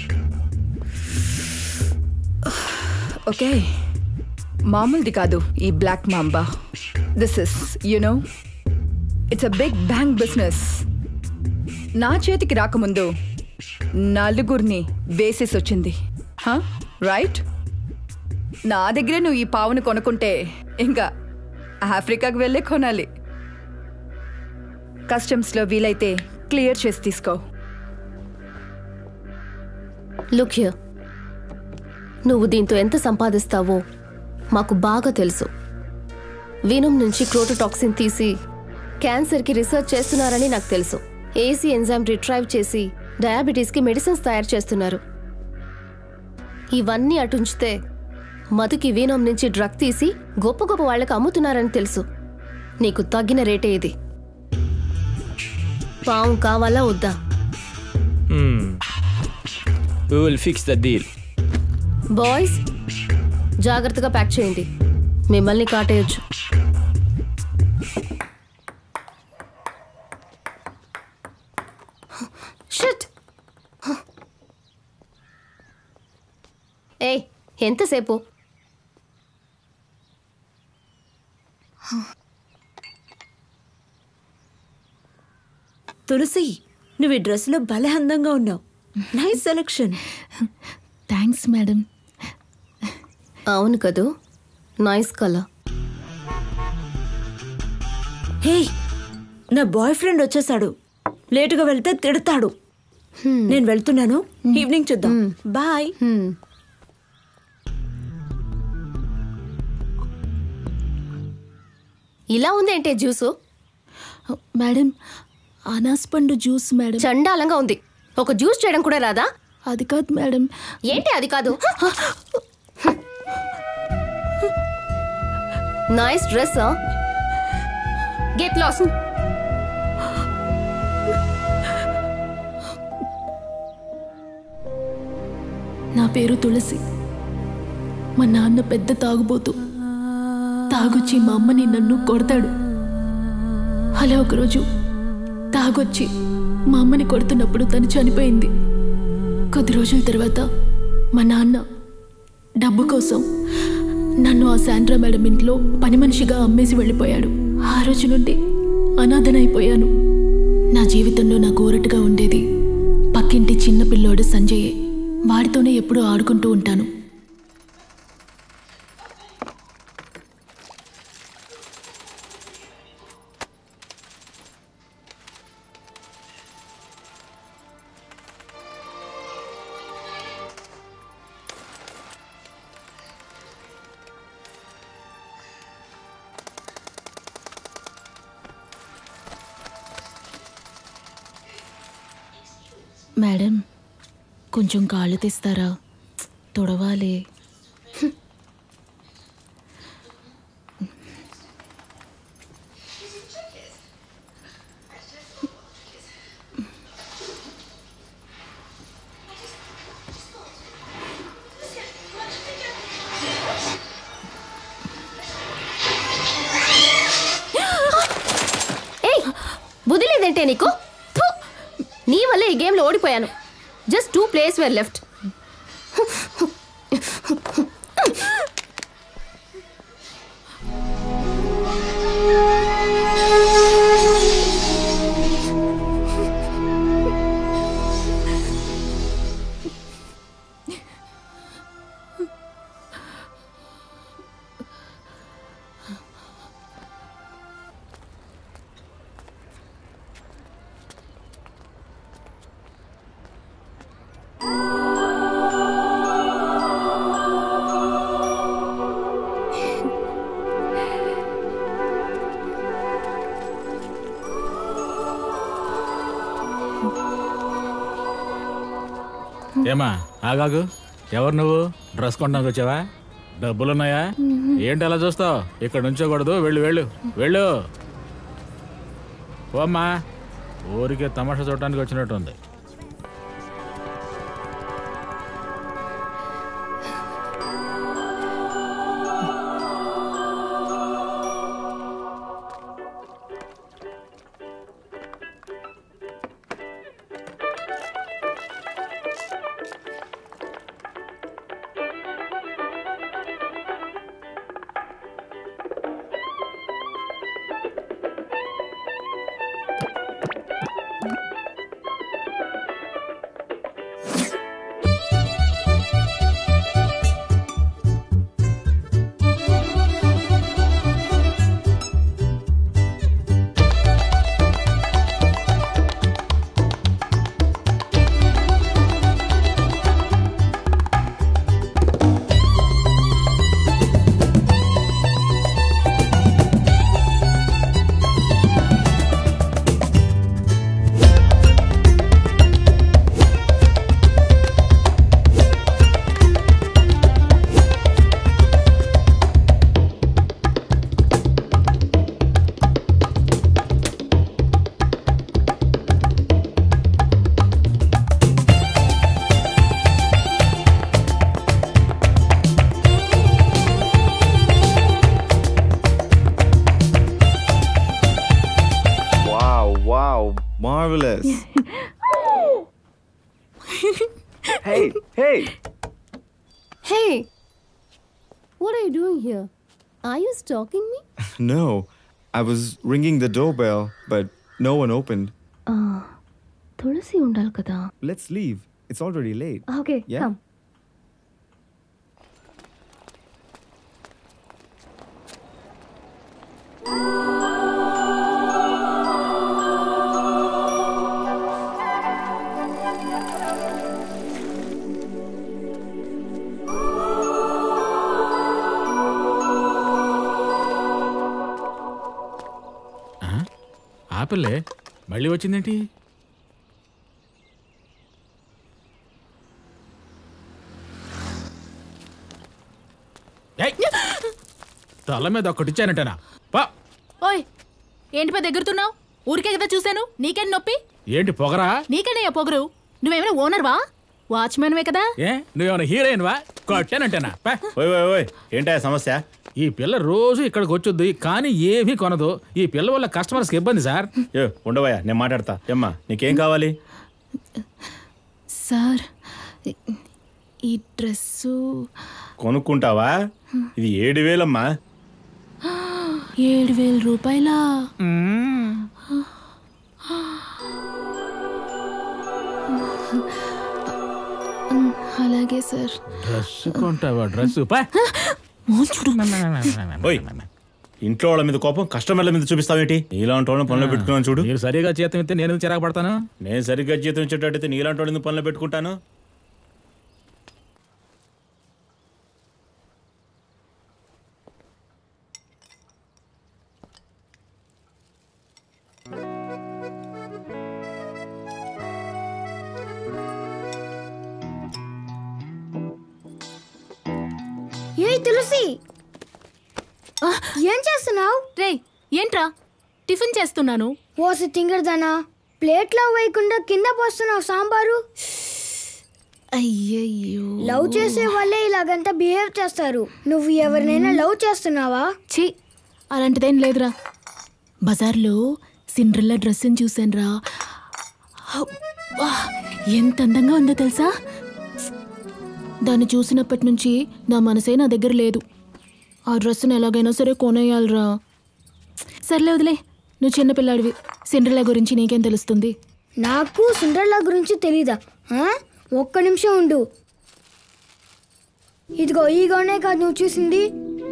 Okay మామూలుది కాదు ఈ black mamba this is you know it's a big bank business నా చేతికి రాకముందు నలుగురిని వేసేసి వచ్చింది రైట్ నా దగ్గరే నువ్వు ఈ పావును కొనుక్కుంటే ఇంకా ఆఫ్రికాకు వెళ్ళే కొనాలి కస్టమ్స్లో వీలైతే క్లియర్ చేసి తీసుకో లుక్ హియర్ నువ్వు దీంతో ఎంత సంపాదిస్తావో మాకు బాగా తెలుసు వీనం నుంచి క్రోటోటాక్సిన్ తీసి క్యాన్సర్కి రీసెర్చ్ చేస్తున్నారని నాకు తెలుసు ఏసీ ఎంజైమ్ రిట్రైవ్ చేసి డయాబెటీస్కి మెడిసిన్స్ తయారు చేస్తున్నారు ఇవన్నీ అటుంచితే మధుకి వీనం నుంచి డ్రగ్ తీసి గొప్ప గొప్ప వాళ్ళకి అమ్ముతున్నారని తెలుసు నీకు తగ్గిన రేటే ఇది పాము కావాలా వద్దా Hmm. We will fix the deal. Boys జాగ్రత్తగా ప్యాక్ చేయండి మిమ్మల్ని కాటేయొచ్చు షట్ ఏయ్ ఎంతసేపు తులసి నువ్వు ఈ డ్రెస్లో భలే అందంగా ఉన్నావు నైస్ సెలెక్షన్ థ్యాంక్స్ మేడం అవును కదూ నైస్ కలర్ హే నా బాయ్ ఫ్రెండ్ వచ్చేసాడు లేటుగా వెళ్తే తిడతాడు నేను వెళ్తున్నాను ఈవినింగ్ చూద్దాం బాయ్ ఇలా ఉందేంటే జ్యూసు మేడం అనాస్ పండు జ్యూస్ మేడం చండాలంగా ఉంది ఒక జ్యూస్ చేయడం కూడా రాదా అది కాదు మేడం ఏంటి అది కాదు నైస్ డ్రెస్ గెట్ లాస్ నా పేరు తులసి మా నాన్న పెద్ద తాగుబోతు తాగొచ్చి మా అమ్మని నన్ను కొడతాడు అలా ఒకరోజు తాగొచ్చి మా అమ్మని కొడుతున్నప్పుడు తను చనిపోయింది కొద్ది రోజుల తర్వాత మా నాన్న డబ్బు కోసం నన్ను ఆ శాండ్రా మేడం ఇంట్లో పని మనిషిగా అమ్మేసి వెళ్ళిపోయాడు ఆ రోజు నుండి అనాథనైపోయాను నా జీవితంలో నాకు ఊరటగా ఉండేది పక్కింటి చిన్న పిల్లోడు సంజయే వాడితోనే ఎప్పుడూ ఆడుకుంటూ ఉంటాను మేడం కొంచెం కాళ్ళు తీస్తారా తొడవాలి ఏయ్ బుద్ధి లేదంటే నీకు ఫు! నీ వల్లే ఈ గేమ్లో ఓడిపోయాను just two place were left ఏమా ఆగాగు ఎవరు నువ్వు డ్రెస్ కొనడానికి వచ్చావా డబ్బులున్నాయా ఏంటి అలా చూస్తావు ఇక్కడ నుంచోకూడదు వెళ్ళు వెళ్ళు వెళ్ళు ఓమ్మా ఊరికే తమాషా చూడటానికి వచ్చినట్టుంది hey, hey. Hey, what are you doing here? Are you stalking me? No, I was ringing the doorbell, but no one opened. తులసి ఉండాలి కదా Let's leave. It's already late. Okay Yeah? Come ఆపిల్లే మళ్ళీ వచ్చిందేంటి ఏయ్! తల మీద ఒక్కటిచ్చానంటనా పా ఓయ్ ఏంటి పెద్ద ఎగురుతున్నావు ఊరికే కదా చూశాను నీకేం నొప్పి ఏంటి పొగరా నీకేనయ్యా పొగరు నువ్వేమైనా ఓనర్వా వాచ్మెన్వే కదా ఏ నువ్వేమైనా హీరోయిన్ వా కొట్టానంటేనా పా. ఓయ్ ఓయ్ ఓయ్ ఏంటా సమస్య ఈ పిల్ల రోజు ఇక్కడికి వచ్చొద్ది కానీ ఏమీ కొనదు ఈ పిల్ల వల్ల కస్టమర్స్కి ఇబ్బంది సార్ ఏ ఉండవయ్యా నేను మాట్లాడతా ఏమ్మా నీకేం కావాలి సార్ ఈ డ్రెస్సు కొనుక్కుంటావా ఇది ఏడు వేలమ్మా ఏడు వేల రూపాయలా అలాగే సార్ డ్రెస్ కొంటావా డ్రెస్ పా ఓయ్ ఇంట్లో వాళ్ళ మీద కోపం కస్టమర్ల మీద చూపిస్తావేంటి నీలాంటి వాళ్ళని పనులు పెట్టుకున్నాను చూడు మీరు సరిగా జీతం ఇస్తే నేను ఎందుకు చిరాకు పడతాను నేను సరిగ్గా జీతం ఇచ్చేటట్టయితే నీలాంటి వాళ్ళని ఎందుకు పనులు పెట్టుకుంటాను ఏ తులసి ఏం చేస్తున్నావు రే ఏంట్రా టిఫిన్ చేస్తున్నాను ఓసి తింగరదానా ప్లేట్లో వేయకుండా కింద పోస్తున్నావు సాంబారు అయ్యయ్యో లవ్ చేసే వాళ్ళే ఇలాగంతా బిహేవ్ చేస్తారు నువ్వు ఎవరినైనా లవ్ చేస్తున్నావా ఛీ అలాంటిదేం లేదురా బజార్లో సిండ్రిల్లా డ్రెస్ని చూసానురా అబ్బా, ఎంత అందంగా ఉందో తెలుసా దాన్ని చూసినప్పటి నుంచి నా మనసే నా దగ్గర లేదు ఆ డ్రెస్సును ఎలాగైనా సరే కొనేయాలిరా సర్లే వదిలే నువ్వు చిన్నపిల్లాడివి సిండ్రిల్లా గురించి నీకేం తెలుస్తుంది నాకు సిండ్రల్లా గురించి తెలీదా ఆ? ఒక్క నిమిషం ఉండు ఇదిగో ఈ గౌనే కాదు నువ్వు చూసింది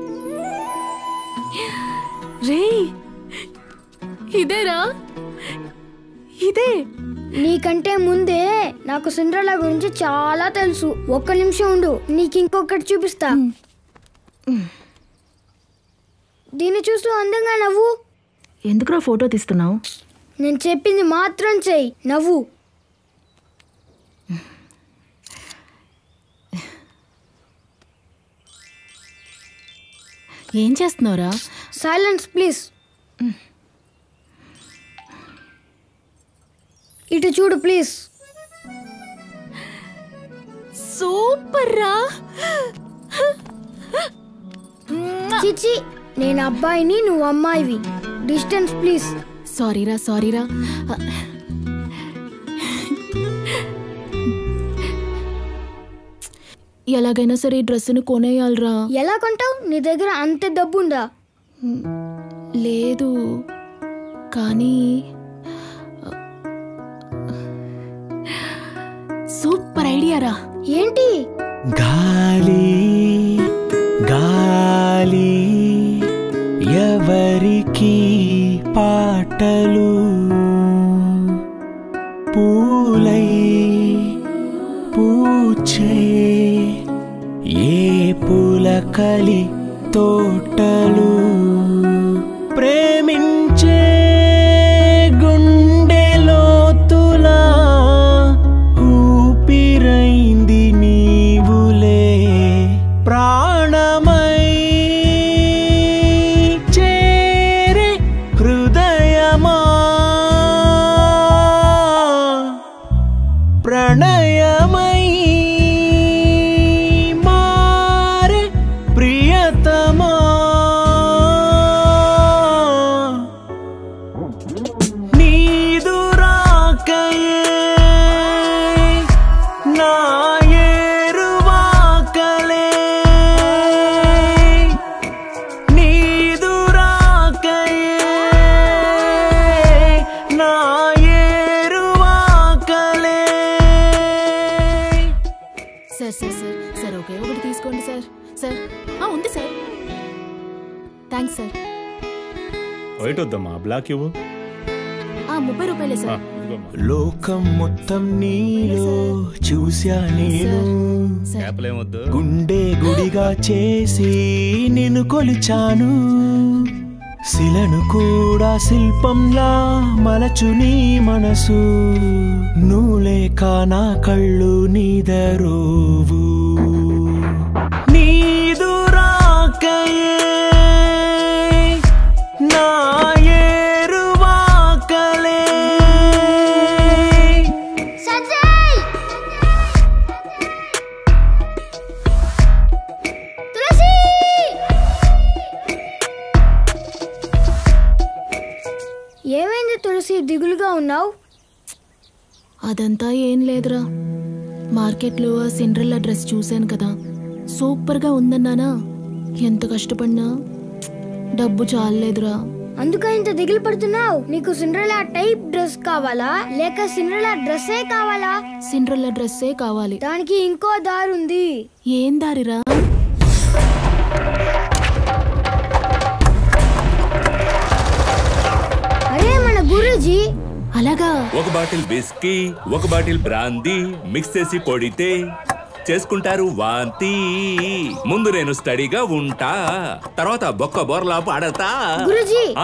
రే ఇదేరా ఇదే నీకంటే ముందే నాకు సిండ్రల్లా గురించి చాలా తెలుసు ఒక్క నిమిషం ఉండు నీకు ఇంకొకటి చూపిస్తా దీన్ని చూస్తూ అందంగా నవ్వు ఎందుకురా ఫోటో తీస్తున్నావు నేను చెప్పింది మాత్రం చెయ్యి నవ్వు ఏం చేస్తున్నావురా సైలెన్స్ ప్లీజ్ ఇటు చూడు ప్లీజ్ సూపర్ రా చిచి నేను అబ్బాయిని నువ్వు అమ్మాయివి డిస్టెన్స్ ప్లీజ్ సారీరా సారీరా ఎలాగైనా సరే ఈ డ్రెస్సును కొనేయాలిరా ఎలా కొంటావు నీ దగ్గర అంత డబ్బుందా లేదు కానీ సూపర్ ఐడియా రా ఏంటి గాలి గాలి ఎవరికి పాటలు పూలై పూచే ఏ పులకలి తోటలు ప్రేమించే గుండె లోతులా ఊపిరైంది నీవులే ప్రాణమై చేరే హృదయమా ప్రణయమై మారే ప్రియతమా నీదు రాకయే ఎస్ ఎస్ సార్ సార్ ఒకే ఒకటి తీసుకోండి సార్ సార్ ఆ, ఉంది సార్ థ్యాంక్స్ సార్ వైట్ వద్దమ్మా బ్లాక్ ఇవ్వు ఆ ముప్పై రూపాయలే సార్ లోకం మొత్తం నీలో చూసా నేను చేపలేమొద్దు గుండె గుడిగా చేసి నిన్ను కొలిచాను శిలను కూడా శిల్పంలా మలచు నీ మనసు నువ్వులేక నా కళ్ళు నీదరోవు నీదు రాకయే నా ఏరువాకలే సజ్జయ్ తులసి ఏమైంది తులసి దిగులుగా ఉన్నావు అదంతా ఏం లేదురా మార్కెట్లో ఆ సిండ్రెల్లా డ్రెస్ చూశాను కదా సూపర్గా ఉందన్నానా ఎంత కష్టపడినా డబ్బు చాలలేదురా అందుక ఇంత దిగులు పడుతున్నావు నీకు సిండ్రలా టైప్ డ్రెస్ కావాలా లేక సిండ్రలా డ్రెస్సే కావాలా సిండ్రెల్లా డ్రెస్సే కావాలి దానికి ఇంకో దారి ఉంది ఏం దారిరా అరే మన గురూజీ అలాగా ఒక బాటిల్ విస్కీ ఒక బాటిల్ బ్రాందీ మిక్స్ చేసి కొడితే చేసుకుంటారు వాంతి ముందు నేను స్టడీగా ఉంటా తర్వాత బొక్క బోర్లా పాడతా గురూజీ ఆ?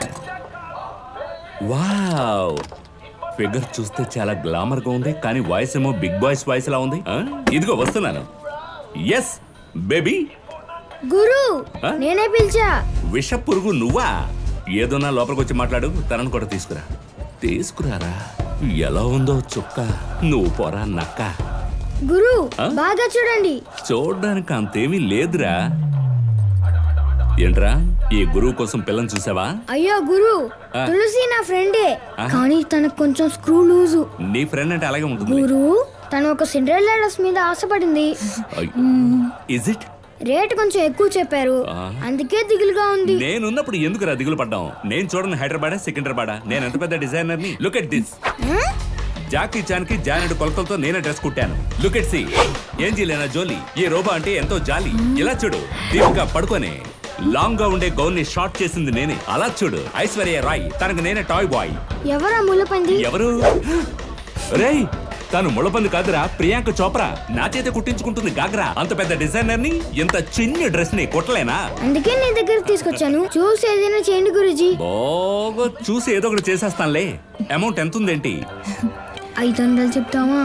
వావ్ ఫిగర్ చూస్తే చాలా గ్లామర్ గా ఉంది కానీ వాయిస్ ఏమో బిగ్ బాయ్స్ వాయిస్ లా ఉంది ఆ? ఇదిగో వస్తున్నాను ఎస్ బేబీ గురు ఆ? నేనే పిలిచా విష పురుగు నువ్వా ఏదోనా లోపలికి వచ్చి మాట్లాడు తనను కూడా తీసుకురా తీసుకురారా ఎలా ఉందో చుక్క నువ్వు పోరా నక్క గురు ఆ? బాగా చూడండి చూడ్డానికి అంతేమీ లేదురా ఏంట్రా ఈ గురువు కోసం పిల్లని చూసావా అయ్యో గురు ఆ. తులసి నా ఫ్రెండే ఆ. కానీ తనకు కొంచెం స్క్రూ లూజు నీ ఫ్రెండ్ అంటే అలాగే ఉంటుంది గురు తను ఒక సిండ్రెల్లా డ్రెస్ మీద ఆశపడింది ఇజ్ ఇట్ రేట్ కొంచెం ఎక్కువ చెప్పారు ఆ. అందుకే దిగులుగా ఉంది నేనున్నప్పుడు ఎందుకురా దిగులు పడ్డాం నేను చూడను హైదరాబాద్ సికింద్రాబాద్ నేను ఎంత పెద్ద డిజైనర్ ని look at this Jackie Chan కి జానెడ్ కొలతలతో నేనే డ్రెస్ కుట్టాను లుక్ ఎట్ సి ఏం చేయలేనా జోలి ఈ రోబో అంటే ఎంతో జాలి ఇలా చూడు దీపిక పడుకొని లాంగ్ గా ఉండే గౌన్ ని షార్ట్ చేసింది నేనే అలా చూడు ఐశ్వర్య రాయ్ తనకు నేనే టాయ్ బాయ్ ఎవరా ముళ్ళపంది ఎవరు రేయ్ తను ముళ్ళపంది కాదురా ప్రియాంక చోప్రా నా చేత కుట్టించుకుంటుంది గాగ్రా అంత పెద్ద డిజైనర్ ని ఇంత చిన్న డ్రెస్ ని కుట్టలేనా అందుకే నీ దగ్గర తీసుకొచ్చాను చూసి ఏదైనా చేయండి గురుజీ బాగా చూసి ఏదో ఒకటి చేసేస్తానులే అమౌంట్ ఎంత ఉందేంటి ఐదు వందలు చెప్తావా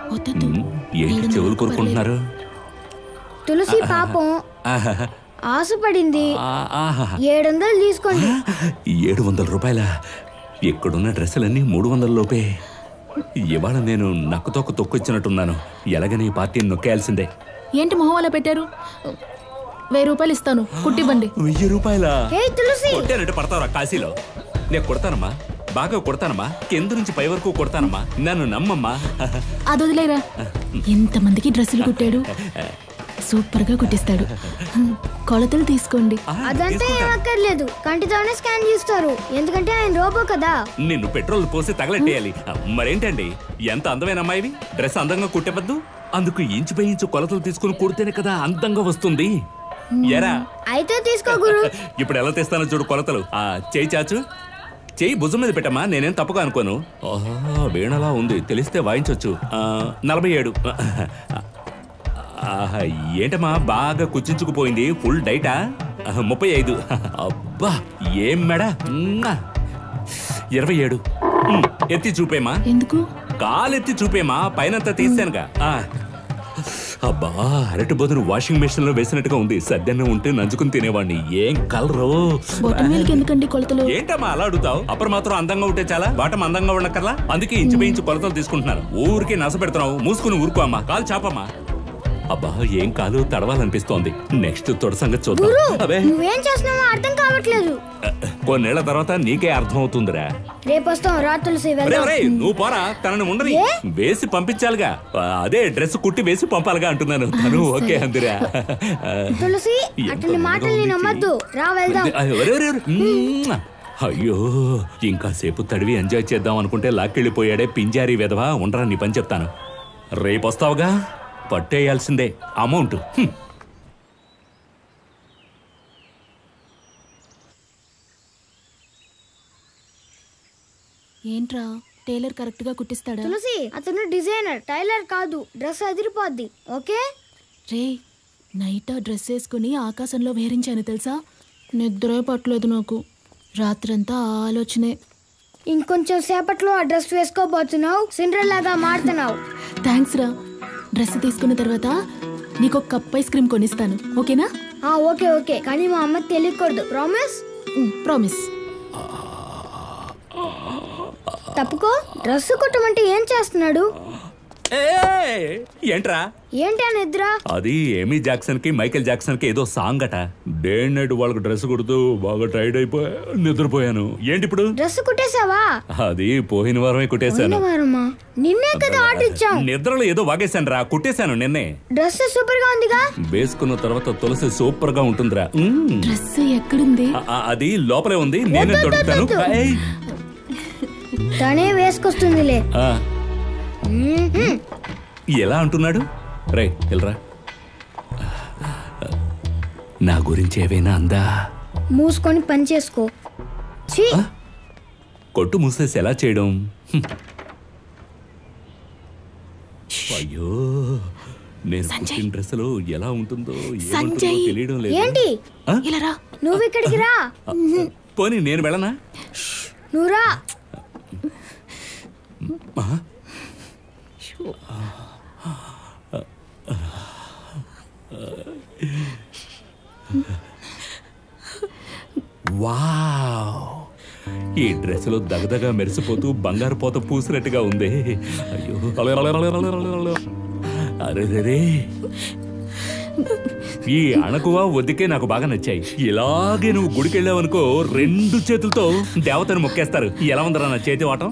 ఏంటి చెవులు కోరుకుంటున్నారు తులసి పాపం ఆహా. ఆశపడింది ఆ- ఆహా. ఏడు వందలు తీసుకోండి ఏడు వందల రూపాయల ఇక్కడున్న డ్రెస్సులన్నీ మూడు వందల లోపే ఇవాళ నేను నక్కతోక తొక్కొచ్చినట్టున్నాను ఎలాగని ఈ పార్టీని నొక్కేయాల్సిందే ఏంటి మొహం అలా పెట్టారు వెయ్యి రూపాయలు ఇస్తాను కుట్టివ్వండి వెయ్యి రూపాయల హే తులసి కొట్టానంటే పడతావరా కాశీలో నేను కొడతానమ్మా బాగా కొడతానమ్మా కింద నుంచి పై వరకు కొడతానమ్మా నన్ను నమ్మమ్మా అది వదిలేరా ఎంతమందికి డ్రెస్సులు కుట్టాడు సూపర్ గా కుట్టిస్తాడు కొలతలు తీసుకోండి అదంతా ఏం అక్కర్లేదు కంటితోనే స్కాన్ చేస్తారు ఎందుకంటే ఆయన రోబో కదా నిన్ను పెట్రోల్ పోసి తగలెట్టేయాలి మరేంటండి ఎంత అందమైన అమ్మాయివి డ్రెస్ అందంగా కుట్టవద్దు అందుకు ఇంచు పై ఇంచు కొలతలు తీసుకుని కుడితేనే కదా అందంగా వస్తుంది ఎరా అయితే తీసుకో గురు ఇప్పుడు ఎలా తెస్తానో చూడు కొలతలు ఆ చేయి చాచు చేయి భుజం మీద పెట్టమ్మా నేనేం తప్పుగా అనుకోను ఓహో వీణలా ఉంది తెలిస్తే వాయించవచ్చు ఆ, నలభై ఏడు ఆహా, ఏంటమ్మా బాగా కుచించుకుపోయింది ఫుల్ డైటా ఆహా, ముప్పై ఐదు అబ్బా ఏం మెడ మ్మ్. ఇరవై ఏడు మ్మ్. ఎత్తి చూపేమా ఎందుకు కాలెత్తి చూపేమా పైనంతా తీసానుగా ఆ. అబ్బా అరటి బదులు వాషింగ్ మెషిన్ లో వేసినట్టుగా ఉంది సద్దన్నం ఉంటే నంచుకుని తినేవాడిని ఏం కలరు బొటన్ వేలకి ఎందుకండి కొలతలు ఏంటమ్మా అలా అడుగుతావు అప్పుడు మాత్రం అందంగా ఉంటే చాలా బాటం అందంగా ఉండకల్లా అందుకే ఇంచు ఇంచు కొలతలు తీసుకుంటున్నారు ఊరికే నస పెడుతున్నావు మూసుకుని ఊరుకో అమ్మా కాలు చాపమ్మా అబ్బా ఏం కాలు తడవాలనిపిస్తోంది నెక్స్ట్ తొడ సంగతి చూద్దాం గురు అబే నువ్వేం చేస్తున్నావో అర్థం కావట్లేదు కొన్నేళ్ల తర్వాత నీకే అర్థం అవుతుందిరా రేపు వస్తాం రా తులసి ఒరేయ్, వెళ్దాం ఒరేయ్, నువ్వు పోరా తనని ఉండని ఏ? వేసి పంపించాలిగా ఆ, అదే డ్రెస్ కుట్టి వేసి పంపాలిగా అంటున్నాను తను ఓకే అందిరా ఆ, తులసి ఎంత అతని అందంగా మాటల్ని ఉంది నమ్మద్దు రా వెళ్దాం అయ్యో, ఒరే, ఒరే, ఒరే. మ్మ్. అయ్యో ఇంకా సేపు తడివి ఎంజాయ్ చేద్దాం అనుకుంటే లాక్కెళ్ళిపోయాడే పింజారి వెధవా ఉండరా నీ పని చెప్తాను రేపు వస్తావుగా పట్టేయాల్సిందే అమౌంట్ హ్మ్. ఏంట్రా టైలర్ కరెక్ట్గా కుట్టిస్తాడా తులసి అతను డిజైనర్ టైలర్ కాదు డ్రెస్ అదిరిపోద్ది ఓకే రే నైట్ ఆ డ్రెస్ వేసుకుని ఆకాశంలో వేరించాను తెలుసా నిద్రే పట్టలేదు నాకు రాత్రంతా ఆ ఆలోచనే ఇంకొంచెం సేపట్లో ఆ డ్రెస్ వేసుకోబోతున్నావు సిండ్రెల్లాగా మారుతున్నావు థ్యాంక్స్ రా డ్రెస్ తీసుకున్న తర్వాత నీకు ఒక కప్ ఐస్ క్రీమ్ కొనిస్తాను ఓకేనా ఆ ఓకే ఓకే కానీ మా అమ్మకి తెలియకూడదు ప్రామిస్ ప్రామిస్ తప్పుకో డ్రెస్ కుట్టమంటే ఏం చేస్తున్నాడు ఏయ్, ఏంట్రా ఏంటి ఆ నిద్ర అది ఏమీ జాక్సన్ కి మైకేల్ జాక్సన్ కి ఏదో సాంగ్ అట డే అండ్ నైట్ వాళ్ళకి డ్రెస్ కుడుతూ బాగా టైర్డ్ అయిపోయా నిద్రపోయాను ఏంటి ఇప్పుడు డ్రెస్ కుట్టేశావా అది పోయిన వారమే కుట్టేశాను వారమ్మా నిన్నే కదా ఆర్డర్ ఇచ్చాం నిద్రలో ఏదో వాగేశాను రా కుట్టేశాను నిన్నే డ్రెస్ సూపర్ గా ఉందిగా వేసుకున్న తర్వాత తులసి సూపర్ గా ఉంటుందిరా మ్మ్. డ్రెస్ ఎక్కడుంది ఆ, ఆ, అది లోపలే ఉంది నేనే దొరుకుతాను ఏయ్, తనే వేసుకొస్తుందిలే ఆ, మ్మ్. ఎలా అంటున్నాడు రే వెళ్ళరా నా గురించి ఏవైనా అందా మూసుకొని పని చేసుకో ఛీ కొట్టు మూసేసి ఎలా చేయడం హ్మ్. అయ్యో నేను కుట్టిన డ్రెస్సులో ఎలా ఉంటుందో ఏమంటుందో సంజయ్. తెలియడం లేదు ఏంటి ఆ? ఇలా రా నువ్వు ఇక్కడికి రా పోనీ నేను వెళ్ళనా నువ్వు రా ఆ? వావ్ ఈ డ్రెస్సులో దగదగా మెరిసిపోతూ బంగారు పోత పూసినట్టుగా ఉంది అయ్యో అరే ఈ అణకువ వద్దికే నాకు బాగా నచ్చాయి ఇలాగే నువ్వు గుడికి వెళ్ళావనుకో రెండు చేతులతో దేవతను మొక్కేస్తారు ఎలా ఉందరా నా చేతి వాటం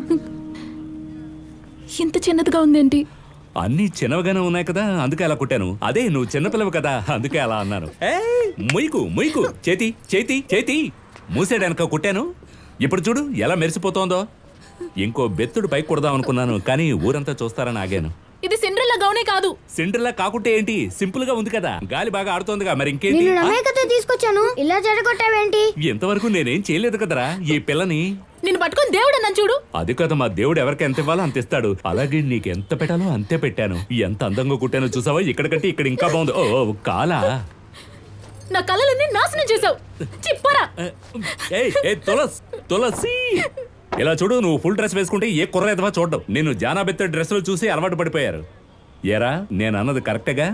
ఇంత చిన్నదిగా ఉందేంటి అన్ని చిన్నవిగానే ఉన్నాయి కదా అందుకే అలా కుట్టాను అదే నువ్వు చిన్నపిల్లవి కదా అందుకే అలా అన్నాను ఏయ్, మొయ్యకు మొయ్యకు చేతి చేతి చేతి మూసేయడానిక కుట్టాను ఇప్పుడు చూడు ఎలా మెరిసిపోతోందో ఇంకో బెత్తుడు పైకి కొడదాం అనుకున్నాను కానీ ఊరంతా చూస్తారని ఆగాను ఇది సిండ్రెల్లా గౌనే కాదు సిండ్రిల్లా కాకుంటే ఏంటి సింపుల్ గా ఉంది కదా గాలి బాగా ఆడుతోందిగా మరి ఇంకేంటి నిన్ను ఆ? నమ్మే కదా తీసుకొచ్చాను ఇలా జడగొట్టావేంటి ఇంతవరకు నేనేం చేయలేదు కదరా ఈ పిల్లని నిన్ను పట్టుకొని దేవుడు నన్ను చూడు అది కదా మా దేవుడు ఎవరికి ఎంత ఇవ్వాలో అంత ఇస్తాడు అలాగే నీకు ఎంత పెట్టాలో అంతే పెట్టాను ఎంత అందంగా కుట్టానో చూసావా ఇక్కడ కంటే ఇక్కడ ఇంకా బాగుంది ఓ ఓ, కాలా నా కళ్ళలన్నీ నాశనం చేసావు చిప్పరా ఏయ్ ఏ తులస్ తులసి ఇలా చూడు నువ్వు ఫుల్ డ్రెస్ వేసుకుంటే ఏ కుర్ర ఎదవా చూడడం నేను జానాబెత్త డ్రెస్సులు చూసి అలవాటు పడిపోయారు ఏరా నేను అన్నది కరెక్టేగా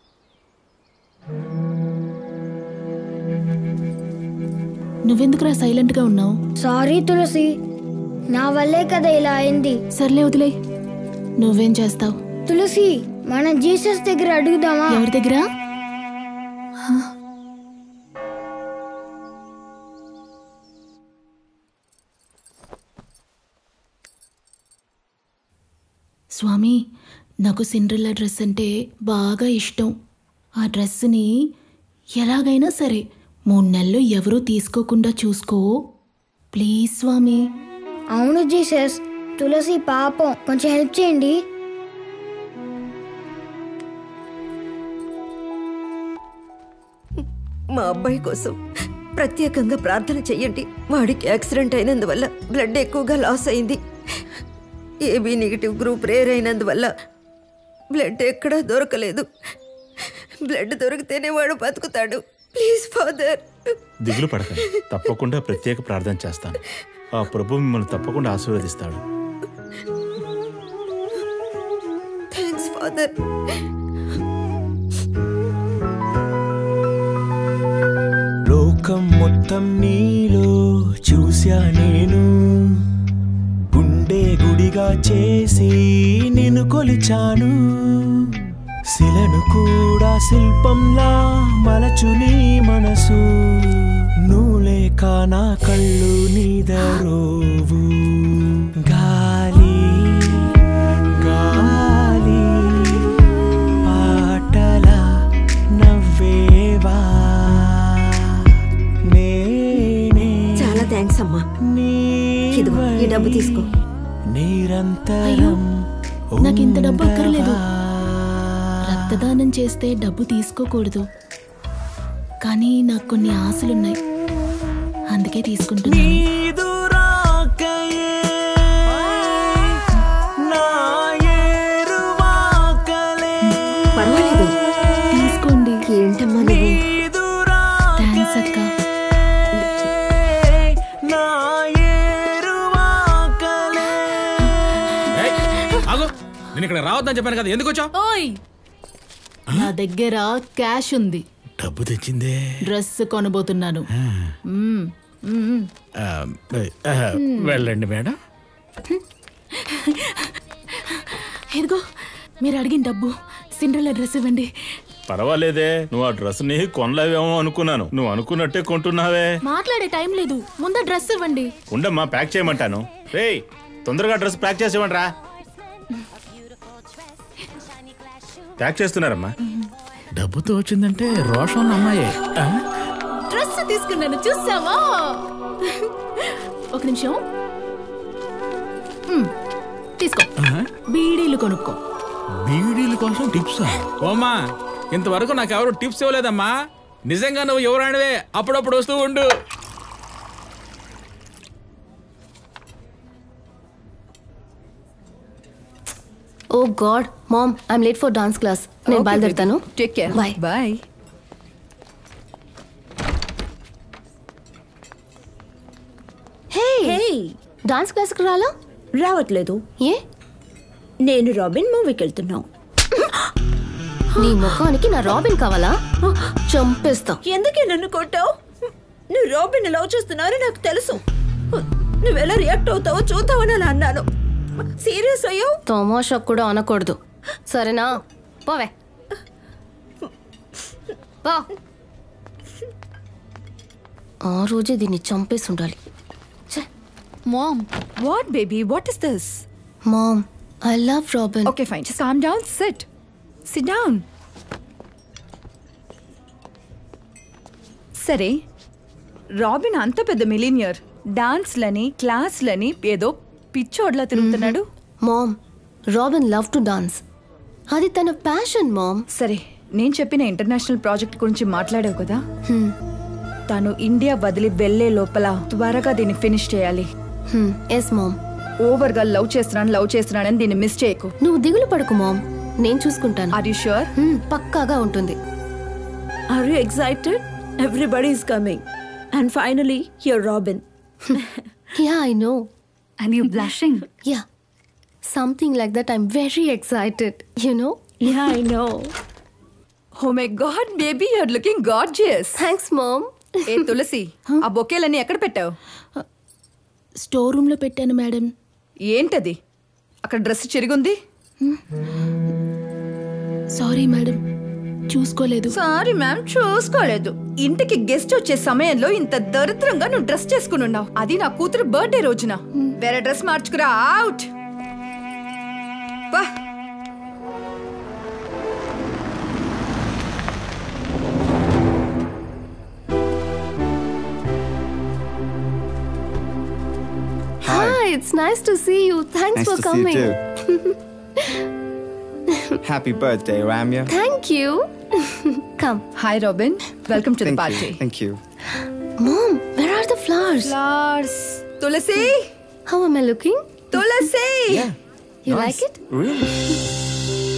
నువ్వెందుకురా సైలెంట్ గా ఉన్నావు సారీ తులసి నా వల్లే కదా ఇలా అయింది సర్లే వదిలే నువ్వేం చేస్తావు తులసి మన జీసస్ దగ్గర అడుగుదామా ఎవరి దగ్గర స్వామి నాకు సిండ్రిల్లా డ్రెస్ అంటే బాగా ఇష్టం ఆ డ్రెస్ని ఎలాగైనా సరే మూడు నెలలు ఎవరూ తీసుకోకుండా చూసుకో ప్లీజ్ స్వామి అవును జీసస్ తులసి పాపం కొంచెం హెల్ప్ చేయండి మా అబ్బాయి కోసం ప్రత్యేకంగా ప్రార్థన చెయ్యండి వాడికి యాక్సిడెంట్ అయినందువల్ల బ్లడ్ ఎక్కువగా లాస్ అయింది ఏబీ నెగిటివ్ గ్రూప్ రేర్ అయినందువల్ల బ్లడ్ ఎక్కడా దొరకలేదు బ్లడ్ దొరికితేనే వాడు బతుకుతాడు ప్లీజ్ ఫాదర్ దిగులు పడకండి తప్పకుండా ప్రత్యేక ప్రార్థన చేస్తాను ఆ ప్రభు మిమ్మల్ని తప్పకుండా ఆశీర్వదిస్తాడు థ్యాంక్స్ ఫాదర్ లోకం మొత్తం నీలో చూశా నేను గుండె గుడిగా చేసి నిన్ను కొలిచాను శిలను కూడా శిల్పంలా మలచు నీ మనసు నువ్వులేక నా కళ్ళు నీదరోవు గాలి గాలి పాటల నవ్వేవా నేనే చాలా థ్యాంక్స్ అమ్మా ఇదిగో ఈ డబ్బు తీసుకో నిరంతరం నాకు ఇంత డబ్బు అక్కర్లేదు రక్తం రక్తదానం చేస్తే డబ్బు తీసుకోకూడదు కానీ నాకు కొన్ని ఆశలున్నాయి అందుకే తీసుకుంటున్నాను పర్వాలేదు తీసుకోండి ఏంటమ్మా నువ్వు థ్యాంక్స్ అక్క ఏయ్, ఆగు నేను ఇక్కడ రావద్దని చెప్పాను కదా ఎందుకు వచ్చావు ఓయ్ నా దగ్గర క్యాష్ ఉంది డబ్బు తెచ్చిందే డ్రెస్ కొనబోతున్నాను మ్మ్, మ్మ్. ఆ, ఆ, వెళ్ళండి మేడం ఇదిగో మీరు అడిగిన డబ్బు సిండ్రెల్లా డ్రెస్ ఇవ్వండి పర్వాలేదే నువ్వు ఆ డ్రెస్ ని కొనలేవేమో అనుకున్నాను నువ్వు అనుకున్నట్టే కొంటున్నావే మాట్లాడే టైం లేదు ముందు డ్రెస్ ఇవ్వండి ఉండమ్మా ప్యాక్ చేయమంటాను రేయ్ తొందరగా డ్రెస్ ప్యాక్ చేసి ఇవ్వండి రా ప్యాక్ చేస్తున్నారమ్మా డబ్బుతో వచ్చిందంటే రోషన్ ఉన్న అమ్మాయే ఆ? డ్రెస్ తీసుకున్నాను చూసావా ఒక నిమిషం మ్మ్, తీసుకో బీడీలు కొనుక్కో బీడీల కోసం టిప్స్ ఓమా ఇంతవరకు నాకు ఎవరు టిప్స్ ఇవ్వలేదమ్మా నిజంగా నువ్వు ఎవరానివే అప్పుడప్పుడు వస్తూ ఉండు oh god mom I'm late for dance class నేను Okay, బయలుదేరుతాను take care bye bye hey dance క్లాస్కి రాలా రావట్లేదు ఏ నేను రాబిన్ మూవీకి వెళ్తున్నావు నీ ముఖానికి నా రాబిన్ కావాలా చంపేస్తా ఎందుకే నన్ను కొట్టావు నువ్వు రాబిన్ లవ్ చేస్తున్నారని నాకు తెలుసు నువ్వు ఎలా రియాక్ట్ అవుతావో చూద్దామని అలా అన్నాను సీరియస్ అయ్యావు తమాషా కూడా అనకూడదు సరేనా పోవే పో ఆ రోజే దీన్ని చంపేసి ఉండాలి mom what baby what is this mom I love Robin okay fine just calm down sit sit down సరే రాబిన్ అంత పెద్ద మిలీనియర్ డాన్స్లని క్లాస్లని ఏదో పిచ్చోడ్లా తిరుగుతున్నాడు mom Robin love to dance అది తన ప్యాషన్ మామ్ సరే నేను చెప్పిన ఇంటర్నేషనల్ ప్రాజెక్ట్ గురించి మాట్లాడావు కదా తను ఇండియా వదిలి వెళ్లే లోపల త్వరగా దీన్ని ఫినిష్ చేయాలి ఎస్ మామ్ ఓవర్గా లవ్ చేస్తున్నాను లవ్ చేస్తున్నానని దీన్ని మిస్ చేయకు నువ్వు దిగులు పడకు మామ్ నేను చూసుకుంటాను ఆర్ యు షూర్ పక్కాగా ఉంటుంది are you excited everybody is coming and finally your Robin Yeah, I know. And you blushing? Yeah. Something like that. I'm very excited, you know? Yeah, I know. Oh my god baby you're looking gorgeous thanks mom ఏ తులసి ఆ బొకేలన్నీ ఎక్కడ పెట్టావు store రూమ్లో పెట్టాను madam ఏంటది అక్కడ dress చిరిగుంది సారీ మేడం చూసుకోలేదు సారీ మ్యామ్ చూసుకోలేదు ఇంటికి గెస్ట్ వచ్చే సమయంలో ఇంత దరిద్రంగా నువ్వు డ్రెస్ చేసుకుని ఉన్నావు అది నా కూతురు బర్త్డే రోజున వేరే డ్రెస్ మార్చుకురా out Hi. it's nice to see you. Thanks Nice for to see coming. you Happy birthday, Ramya. Thank you. Come. Hi, Robin. Welcome to Thank the you. party. Thank you. Mom, where are the flowers? Flowers. Tulasi? How am I looking? Tulasi! Yeah. You Nice. like it? Really?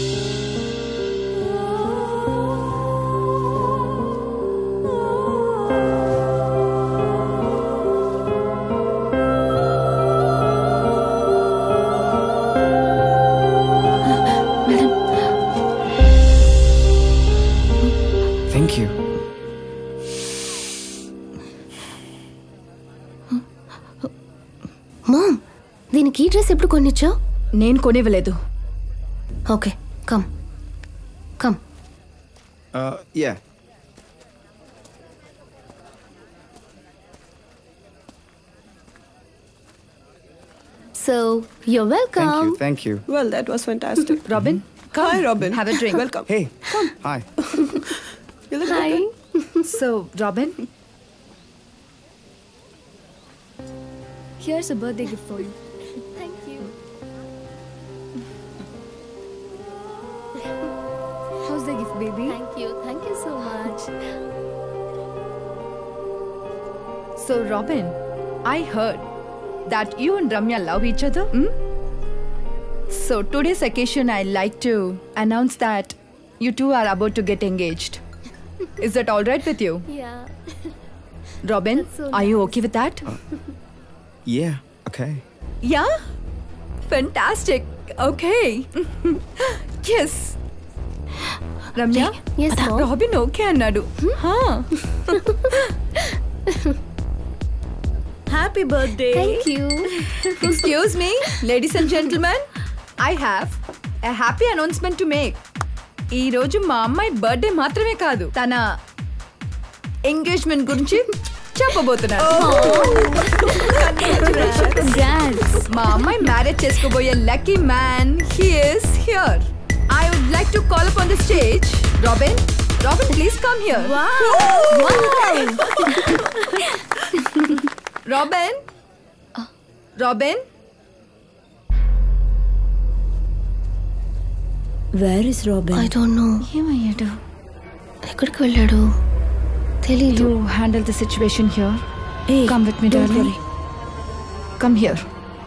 Thank you. Mom దీనికి ఈ dress ఎప్పుడు కొనిచ్చావు నేను కొనివ్వలేదు okay come come Uh, yeah. So, you're Thank welcome. you. Thank you. Well, that was fantastic. Robin, come. Hi, Robin. Have a drink. Welcome. Hey. Hi. You look Hi. good. So, Robin, Here's a birthday gift for you. Thank you. How's is a gift, baby. Thank you. Thank you so much. So, Robin, I heard that you and Ramya love each other. Hmm? So, today's occasion, I'd like to announce that you two are about to get engaged. Is that all right with you? Yeah. Robin, so are you okay with that? Yeah, okay. Yeah? Fantastic. Okay. yes. Ramya Robin okay అన్నాడు happy birthday thank you excuse me ladies and gentlemen I have a happy announcement to make ఈ రోజు మా అమ్మాయి birthday మాత్రమే కాదు తన engagement గురించి చెప్పబోతున్నాను మా అమ్మాయి మ్యారేజ్ చేసుకోబోయే lucky man here's here I would like to call up on the stage Robin Robin please come here Robin Robin where is Robin I don't know ఏమయ్యాడు ఎక్కడికి వెళ్ళాడు తెలీదు you handle the situation here come with me darling come here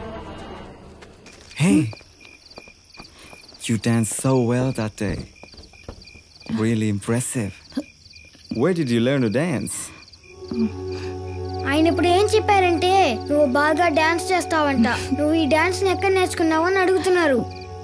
Hey, you danced so well that day. Really impressive. Where did you learn to dance? ఆయన ఇప్పుడు ఏం చెప్పారంటే నువ్వు బాగా డాన్స్ చేస్తావంట నువ్వు ఈ డాన్స్ ఎక్కడ నేర్చుకున్నావు అని అడుగుతున్నారు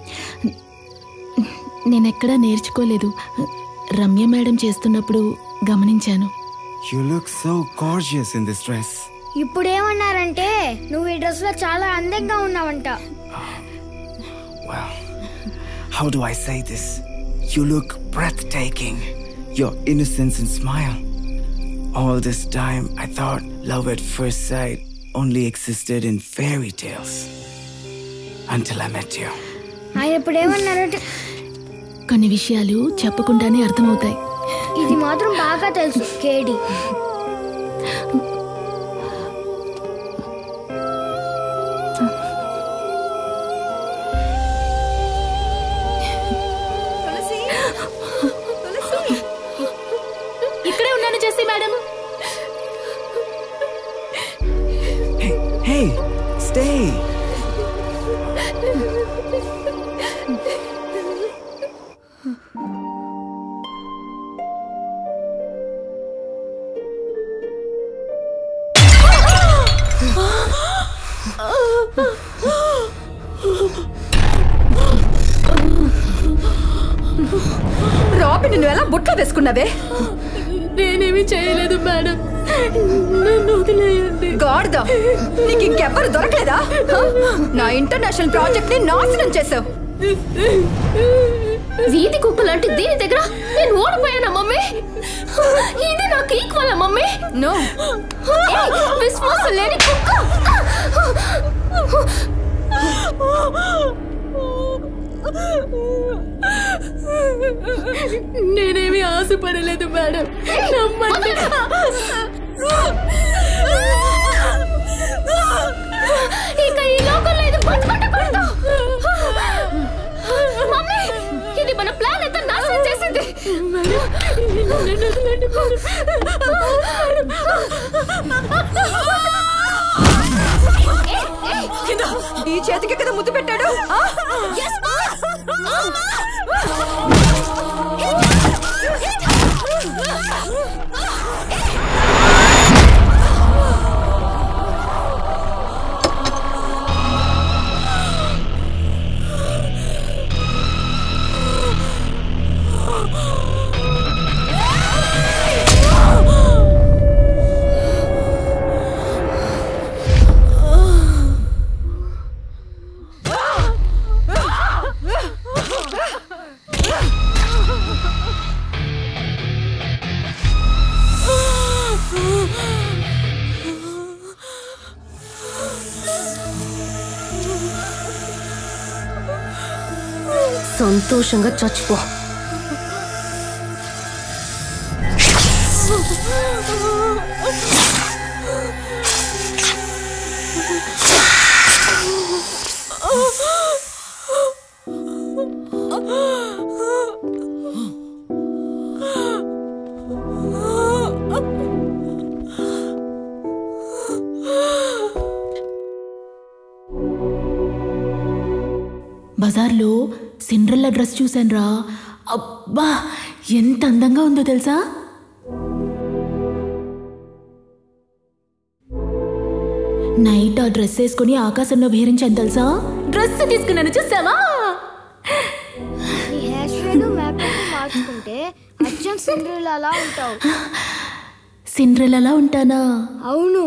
నేనెక్కడా నేర్చుకోలేదు రమ్య మేడం చేస్తున్నప్పుడు గమనించాను You look so gorgeous in this dress. ఇప్పుడు ఏమన్నారంటే నువ్వు ఈ డ్రెస్ లో చాలా అందంగా ఉన్నావంట Well, how do I say this? You look breathtaking. Your innocence and smile. All this time, I thought love at first sight only existed in fairy tales. Until I met you. ఆయన ఇప్పుడు ఏమన్నారంటే కొన్ని విషయాలు చెప్పకుండానే అర్థమవుతాయి ఇది మాత్రం బాగా తెలుసు కేడి ఇక్కడే ఉన్నాను Jessie madam Hey, stay. Robin నువ్వు ఎలా బుట్ట వేసుకున్నావే నేనేమి చేయలేదు మేడం నన్ను వదిలేయండి గాడిద నీకు ఇంకెవ్వరు దొరకలేదా హ? నా ఇంటర్నేషనల్ ప్రాజెక్ట్ ని నాశనం చేసావు వీధి కుక్క లాంటి దీని దగ్గర నేను ఓడిపోయానా మమ్మీ ఇది నాకు ఈక్వల్ మమ్మీ నో విశ్వాసం లేని కుక్క నేనేమి ఆశపడలేదు మేడం నమ్మండి ఇక ఈ లోకంలో ఇది బతుకుంటకూడదు మమ్మీ ఇది మన ప్లాన్ అంతా నాశనం చేసింది ఈ చేతికి కదా ముద్దు పెట్టాడు ఆ? సంతోషంగా చచ్చిపో సిండ్రెల్లా డ్రెస్ చూశాను రా అబ్బా ఎంత అందంగా ఉందో తెలుసా నైట్ ఆ డ్రెస్ వేసుకుని ఆకాశంలో విహరించాను తెలుసా డ్రెస్ తీసుకున్నాను చూసావా నీ హెయిర్ స్టైల్ మేకప్ మార్చుకుంటే అచ్చం సిండ్రెల్ అలా ఉంటావు సిండ్రెల్లా ఉంటానా అవును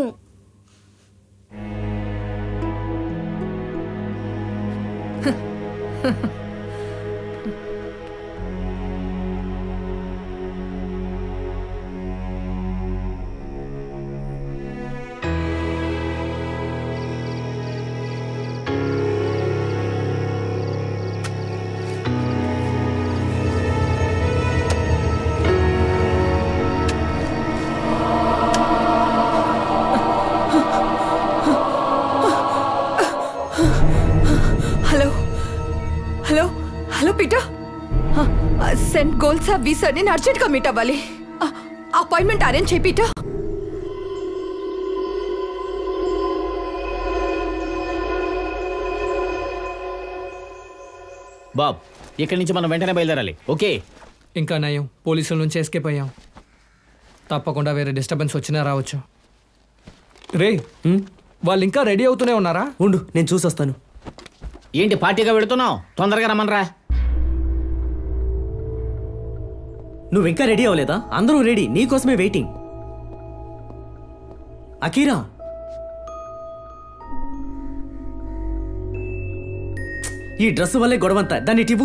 హలో హలో హలో పీటర్ సెంట్ గోల్సా వీసా నేను అర్జెంట్గా మీట్ అవ్వాలి అపాయింట్మెంట్ అరేంజ్ చేయి పీటర్ బాబ్ ఇక్కడి నుంచి మనం వెంటనే బయలుదేరాలి ఓకే ఇంకా నయం పోలీసుల నుంచి ఎస్కేప్ అయ్యాం తప్పకుండా వేరే డిస్టర్బెన్స్ వచ్చినా రావచ్చు రే వాళ్ళు ఇంకా రెడీ అవుతూనే ఉన్నారా ఉండు నేను చూసొస్తాను ఏంటి పార్టీగా వెళుతున్నావు తొందరగా రమ్మనరా నువ్వు ఇంకా రెడీ అవ్వలేదా అందరూ రెడీ నీకోసమే వెయిటింగ్ అకీరా ఈ డ్రెస్ వల్లే గొడవంతా దాన్ని ఇటివ్వు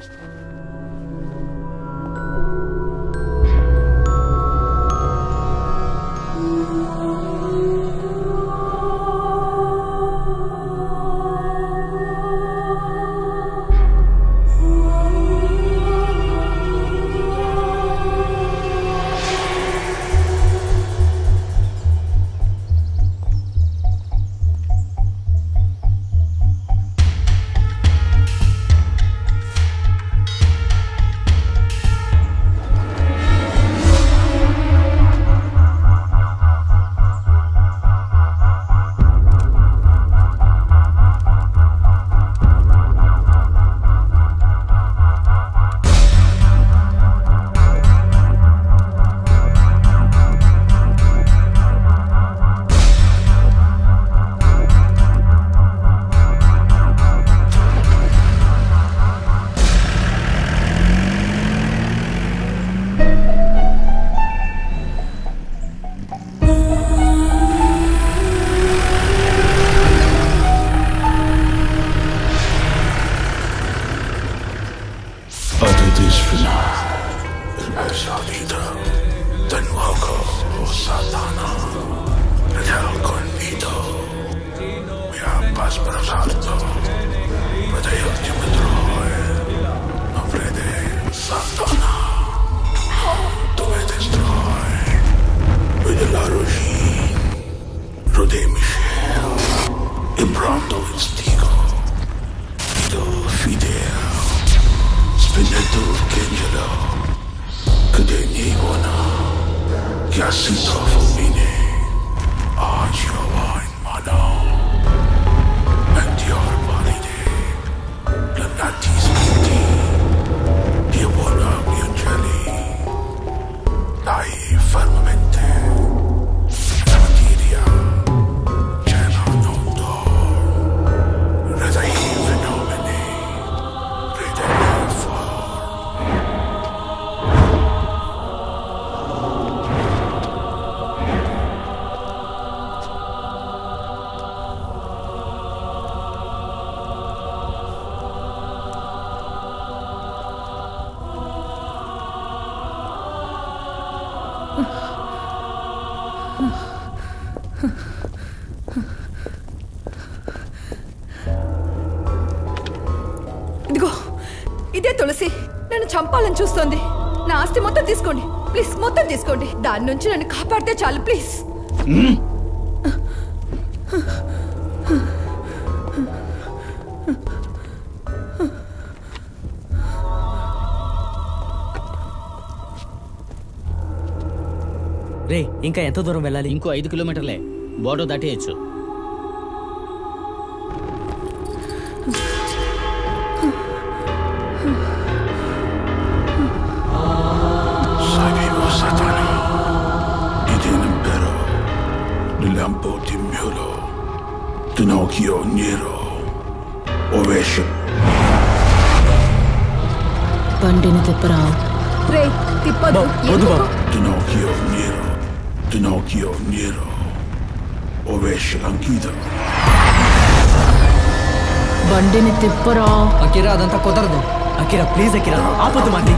Adedisfina, el persuadido, de nuevo, oh Satana, el convito, mi apas brasalto, pero yo te me troe, nombre de Satana, tú me destroy, de la Rugin, Rode Michel, e pronto instigo, Ido Fidel, Spinetto Angelo 그대 니고나 야스터 푸미네 아지러와 인마나 멘티얼 바리데 르나티 스피티 디오보나 미언젤리 나이 fermamente materia cena non do redai fenomeni redai for ఇదిగో ఇదే తులసి నన్ను చంపాలని చూస్తోంది నా ఆస్తి మొత్తం తీసుకోండి please మొత్తం తీసుకోండి దాని నుంచి నన్ను కాపాడితే చాలు ప్లీజ్ రే ఇంకా ఎంత దూరం వెళ్ళాలి ఇంకో ఐదు కిలోమీటర్లే బోర్డర్ దాటేయచ్చు tempo di Mulo, Pinocchio Nero, Ovation. బండిని తిప్పరా రే తిప్పదు Pinocchio Nero, Pinocchio Nero, Ovation Ankido. బండిని తిప్పరా అకిరా అదంతా కుదరదు అకిరా ప్లీజ్ అకిరా ఆపొద్దు మాటి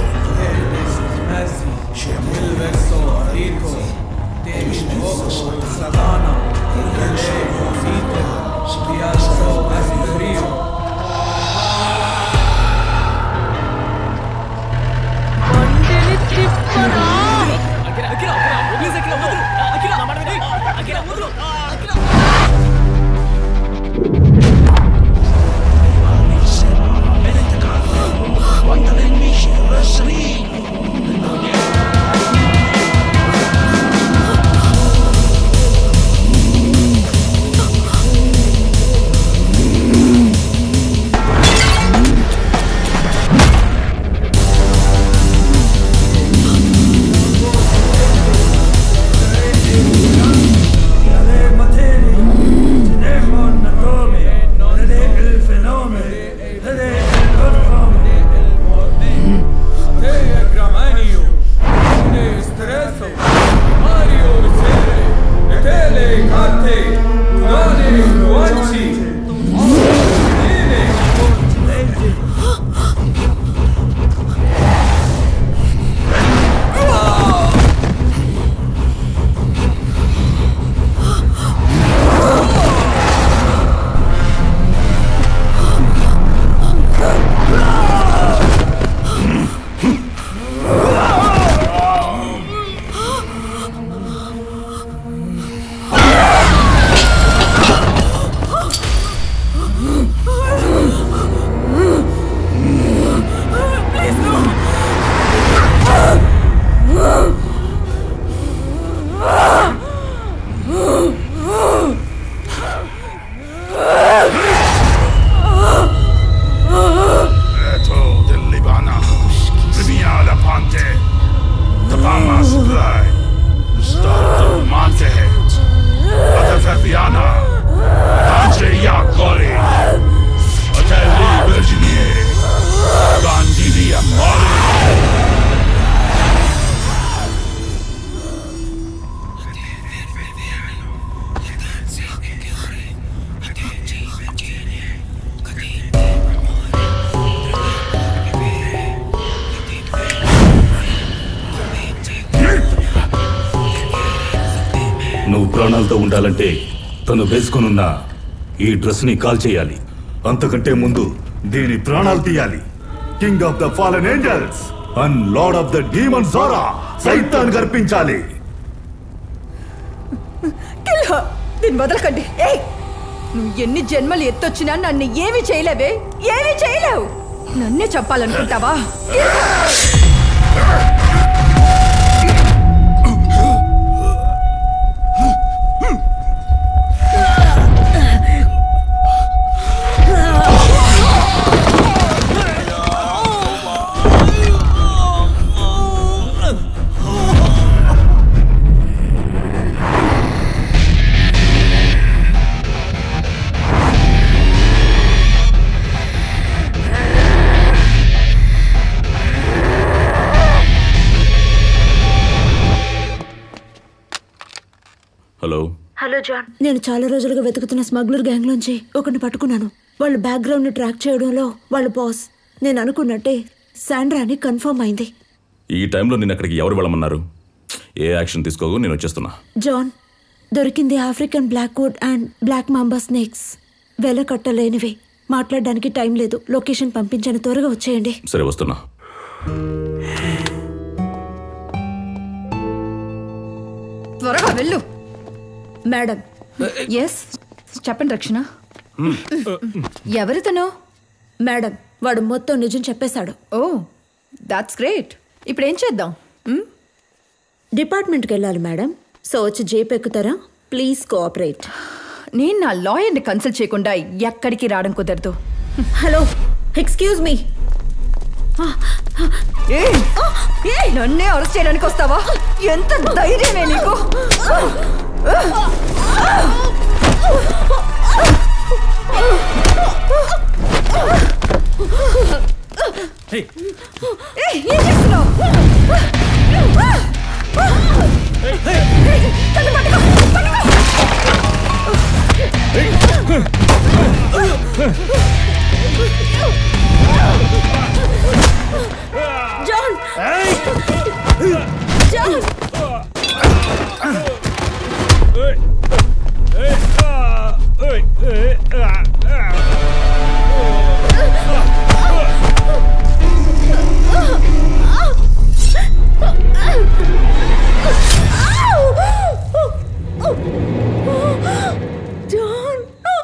Eto del Libana, Primia la Ponte, Tabama Supply, Stato Monte, Atafabiana, Ante Yagori, Hotel Virginie, Bandidia Mori. నువ్వు ప్రాణాలతో ఉండాలంటే తను వేసుకునున్న ఈ డ్రెస్ ని కాల్ చేయాలి అంతకంటే ముందు దీని ప్రాణాలు తీయాలి king of the fallen angels and lord of the demon జోరా సైతాన్ గర్పించాలి కిల్ హర్. దీన్ని వదలకండి ఏయ్ నువ్వు ఎన్ని జన్మలు ఎత్తొచ్చినా నన్ను ఏమి చేయలేవే ఏమీ చేయలేవు నన్నే చెప్పాలనుకుంటావా Kill her. Hello hello John నేను చాలా రోజులుగా వెతుకుతున్న స్మగ్లర్ గ్యాంగ్ లోంచి ఒకరిని పట్టుకున్నాను వాళ్ళ బ్యాక్గ్రౌండ్ ని ట్రాక్ చేయడంలో వాళ్ళ బాస్ నేను అనుకున్నట్టే శాండ్రా అని కన్ఫర్మ్ అయింది ఈ టైంలో నేను అక్కడికి ఎవరు వెళ్ళమన్నారు ఏ యాక్షన్ తీసుకోకు నేను వచ్చేస్తున్నా జాన్ దొరికింది African black wood and black mamba snakes వెల కట్టలేనివి మాట్లాడడానికి టైం లేదు లొకేషన్ పంపించని త్వరగా వచ్చేయండి సరే వస్తున్నా త్వరగా వెళ్ళు మేడం ఎస్ చెప్పండి రక్షణ ఎవరితను మేడం వాడు మొత్తం నిజం చెప్పేశాడు ఓ దాట్స్ గ్రేట్ ఇప్పుడు ఏం చేద్దాం డిపార్ట్మెంట్కి వెళ్ళాలి మేడం సో వచ్చి జీప్ ఎక్కుతారా ప్లీజ్ కోఆపరేట్ నేను నా లాయర్ని కన్సల్ట్ చేయకుండా ఎక్కడికి రావడం కుదరదు హలో ఎక్స్క్యూజ్ మీ ఏయ్! ఏయ్! నన్నే అరెస్ట్ చేయడానికి వస్తావా ఎంత ధైర్యమే నీకు ఏయ్, ఏం చేస్తున్నావు తను పట్టుకో, జాన్ జాన్ జాన్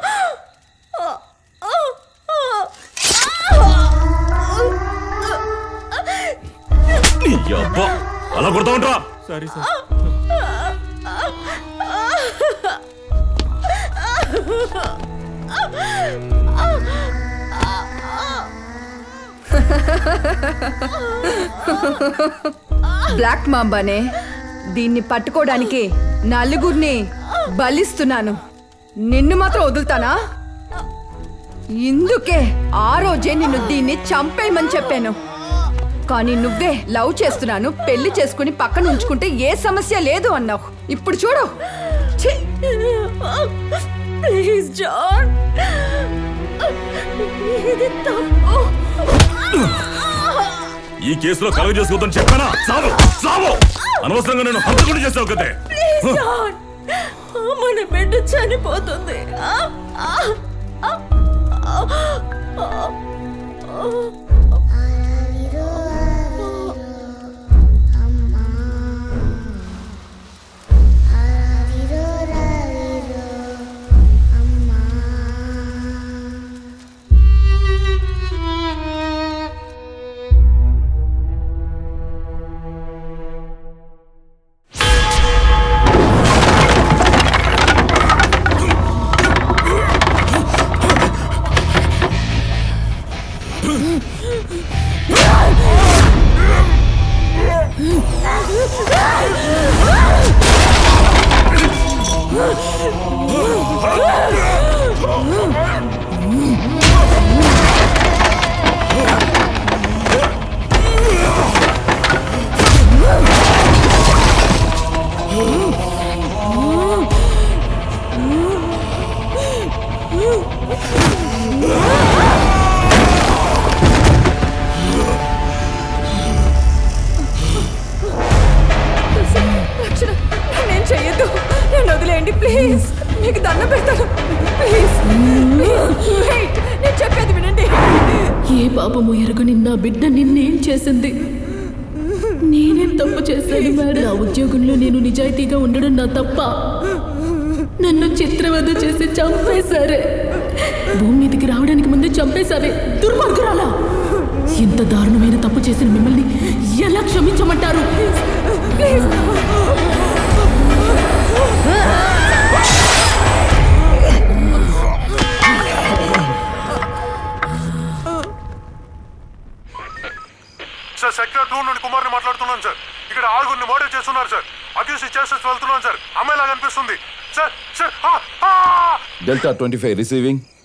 అబ్బా అలా కొడతా ఉంటా సారీ సార్ బ్లాక్ మాంబానే దీన్ని పట్టుకోవడానికి నలుగురిని బలిస్తున్నాను నిన్ను మాత్రం వదులుతానా ఇందుకే ఆ రోజే నిన్ను దీన్ని చంపేయమని చెప్పాను కానీ నువ్వే లవ్ చేస్తున్నాను పెళ్లి చేసుకుని పక్కన ఉంచుకుంటే ఏ సమస్య లేదు అన్నావు ఇప్పుడు చూడు ఛీ! ప్లీజ్ జాన్ ఇది తప్పు ఈ కేసులో కలుగు చేసుకోవద్దని చెప్పానా సావు సావు అనవసరంగా నేను హంతకుడు చేసావు కదే ప్లీజ్ జాన్ మన బిడ్డ చనిపోతుంది ఆ, ఆ, ఆ, ఆ, ఆ. రక్షణ నేను చెయ్యొద్దు నేను వదిలేయండి ప్లీజ్ మీకు దండం పెడతాను ప్లీజ్ వెయిట్ నేను చెప్పేది వినండి ఏ పాపము ఎరగని నా బిడ్డ నిన్నేం చేసింది నేనేం తప్పు చేశాను మేడం నా ఉద్యోగంలో నేను నిజాయితీగా ఉండడం నా తప్ప నన్ను చిత్రవద చేసి చంపేశారే భూమి మీదకి రావడానికి ముందే చంపేశారే దుర్మార్గురాలా ఇంత దారుణమైన తప్పు చేసిన మిమ్మల్ని ఎలా క్షమించమంటారు సార్ సెక్టర్ టూ నుండి కుమార్ని మాట్లాడుతున్నాను సార్ ఇక్కడ ఆరుగురిని మర్డర్ చేస్తున్నారు సార్ అక్యూస్ చేసేసి వెళ్తున్నాను సార్ అమ్మాయిలాగా అనిపిస్తుంది సార్ సార్ ఆ, ఆ! Delta twenty five receiving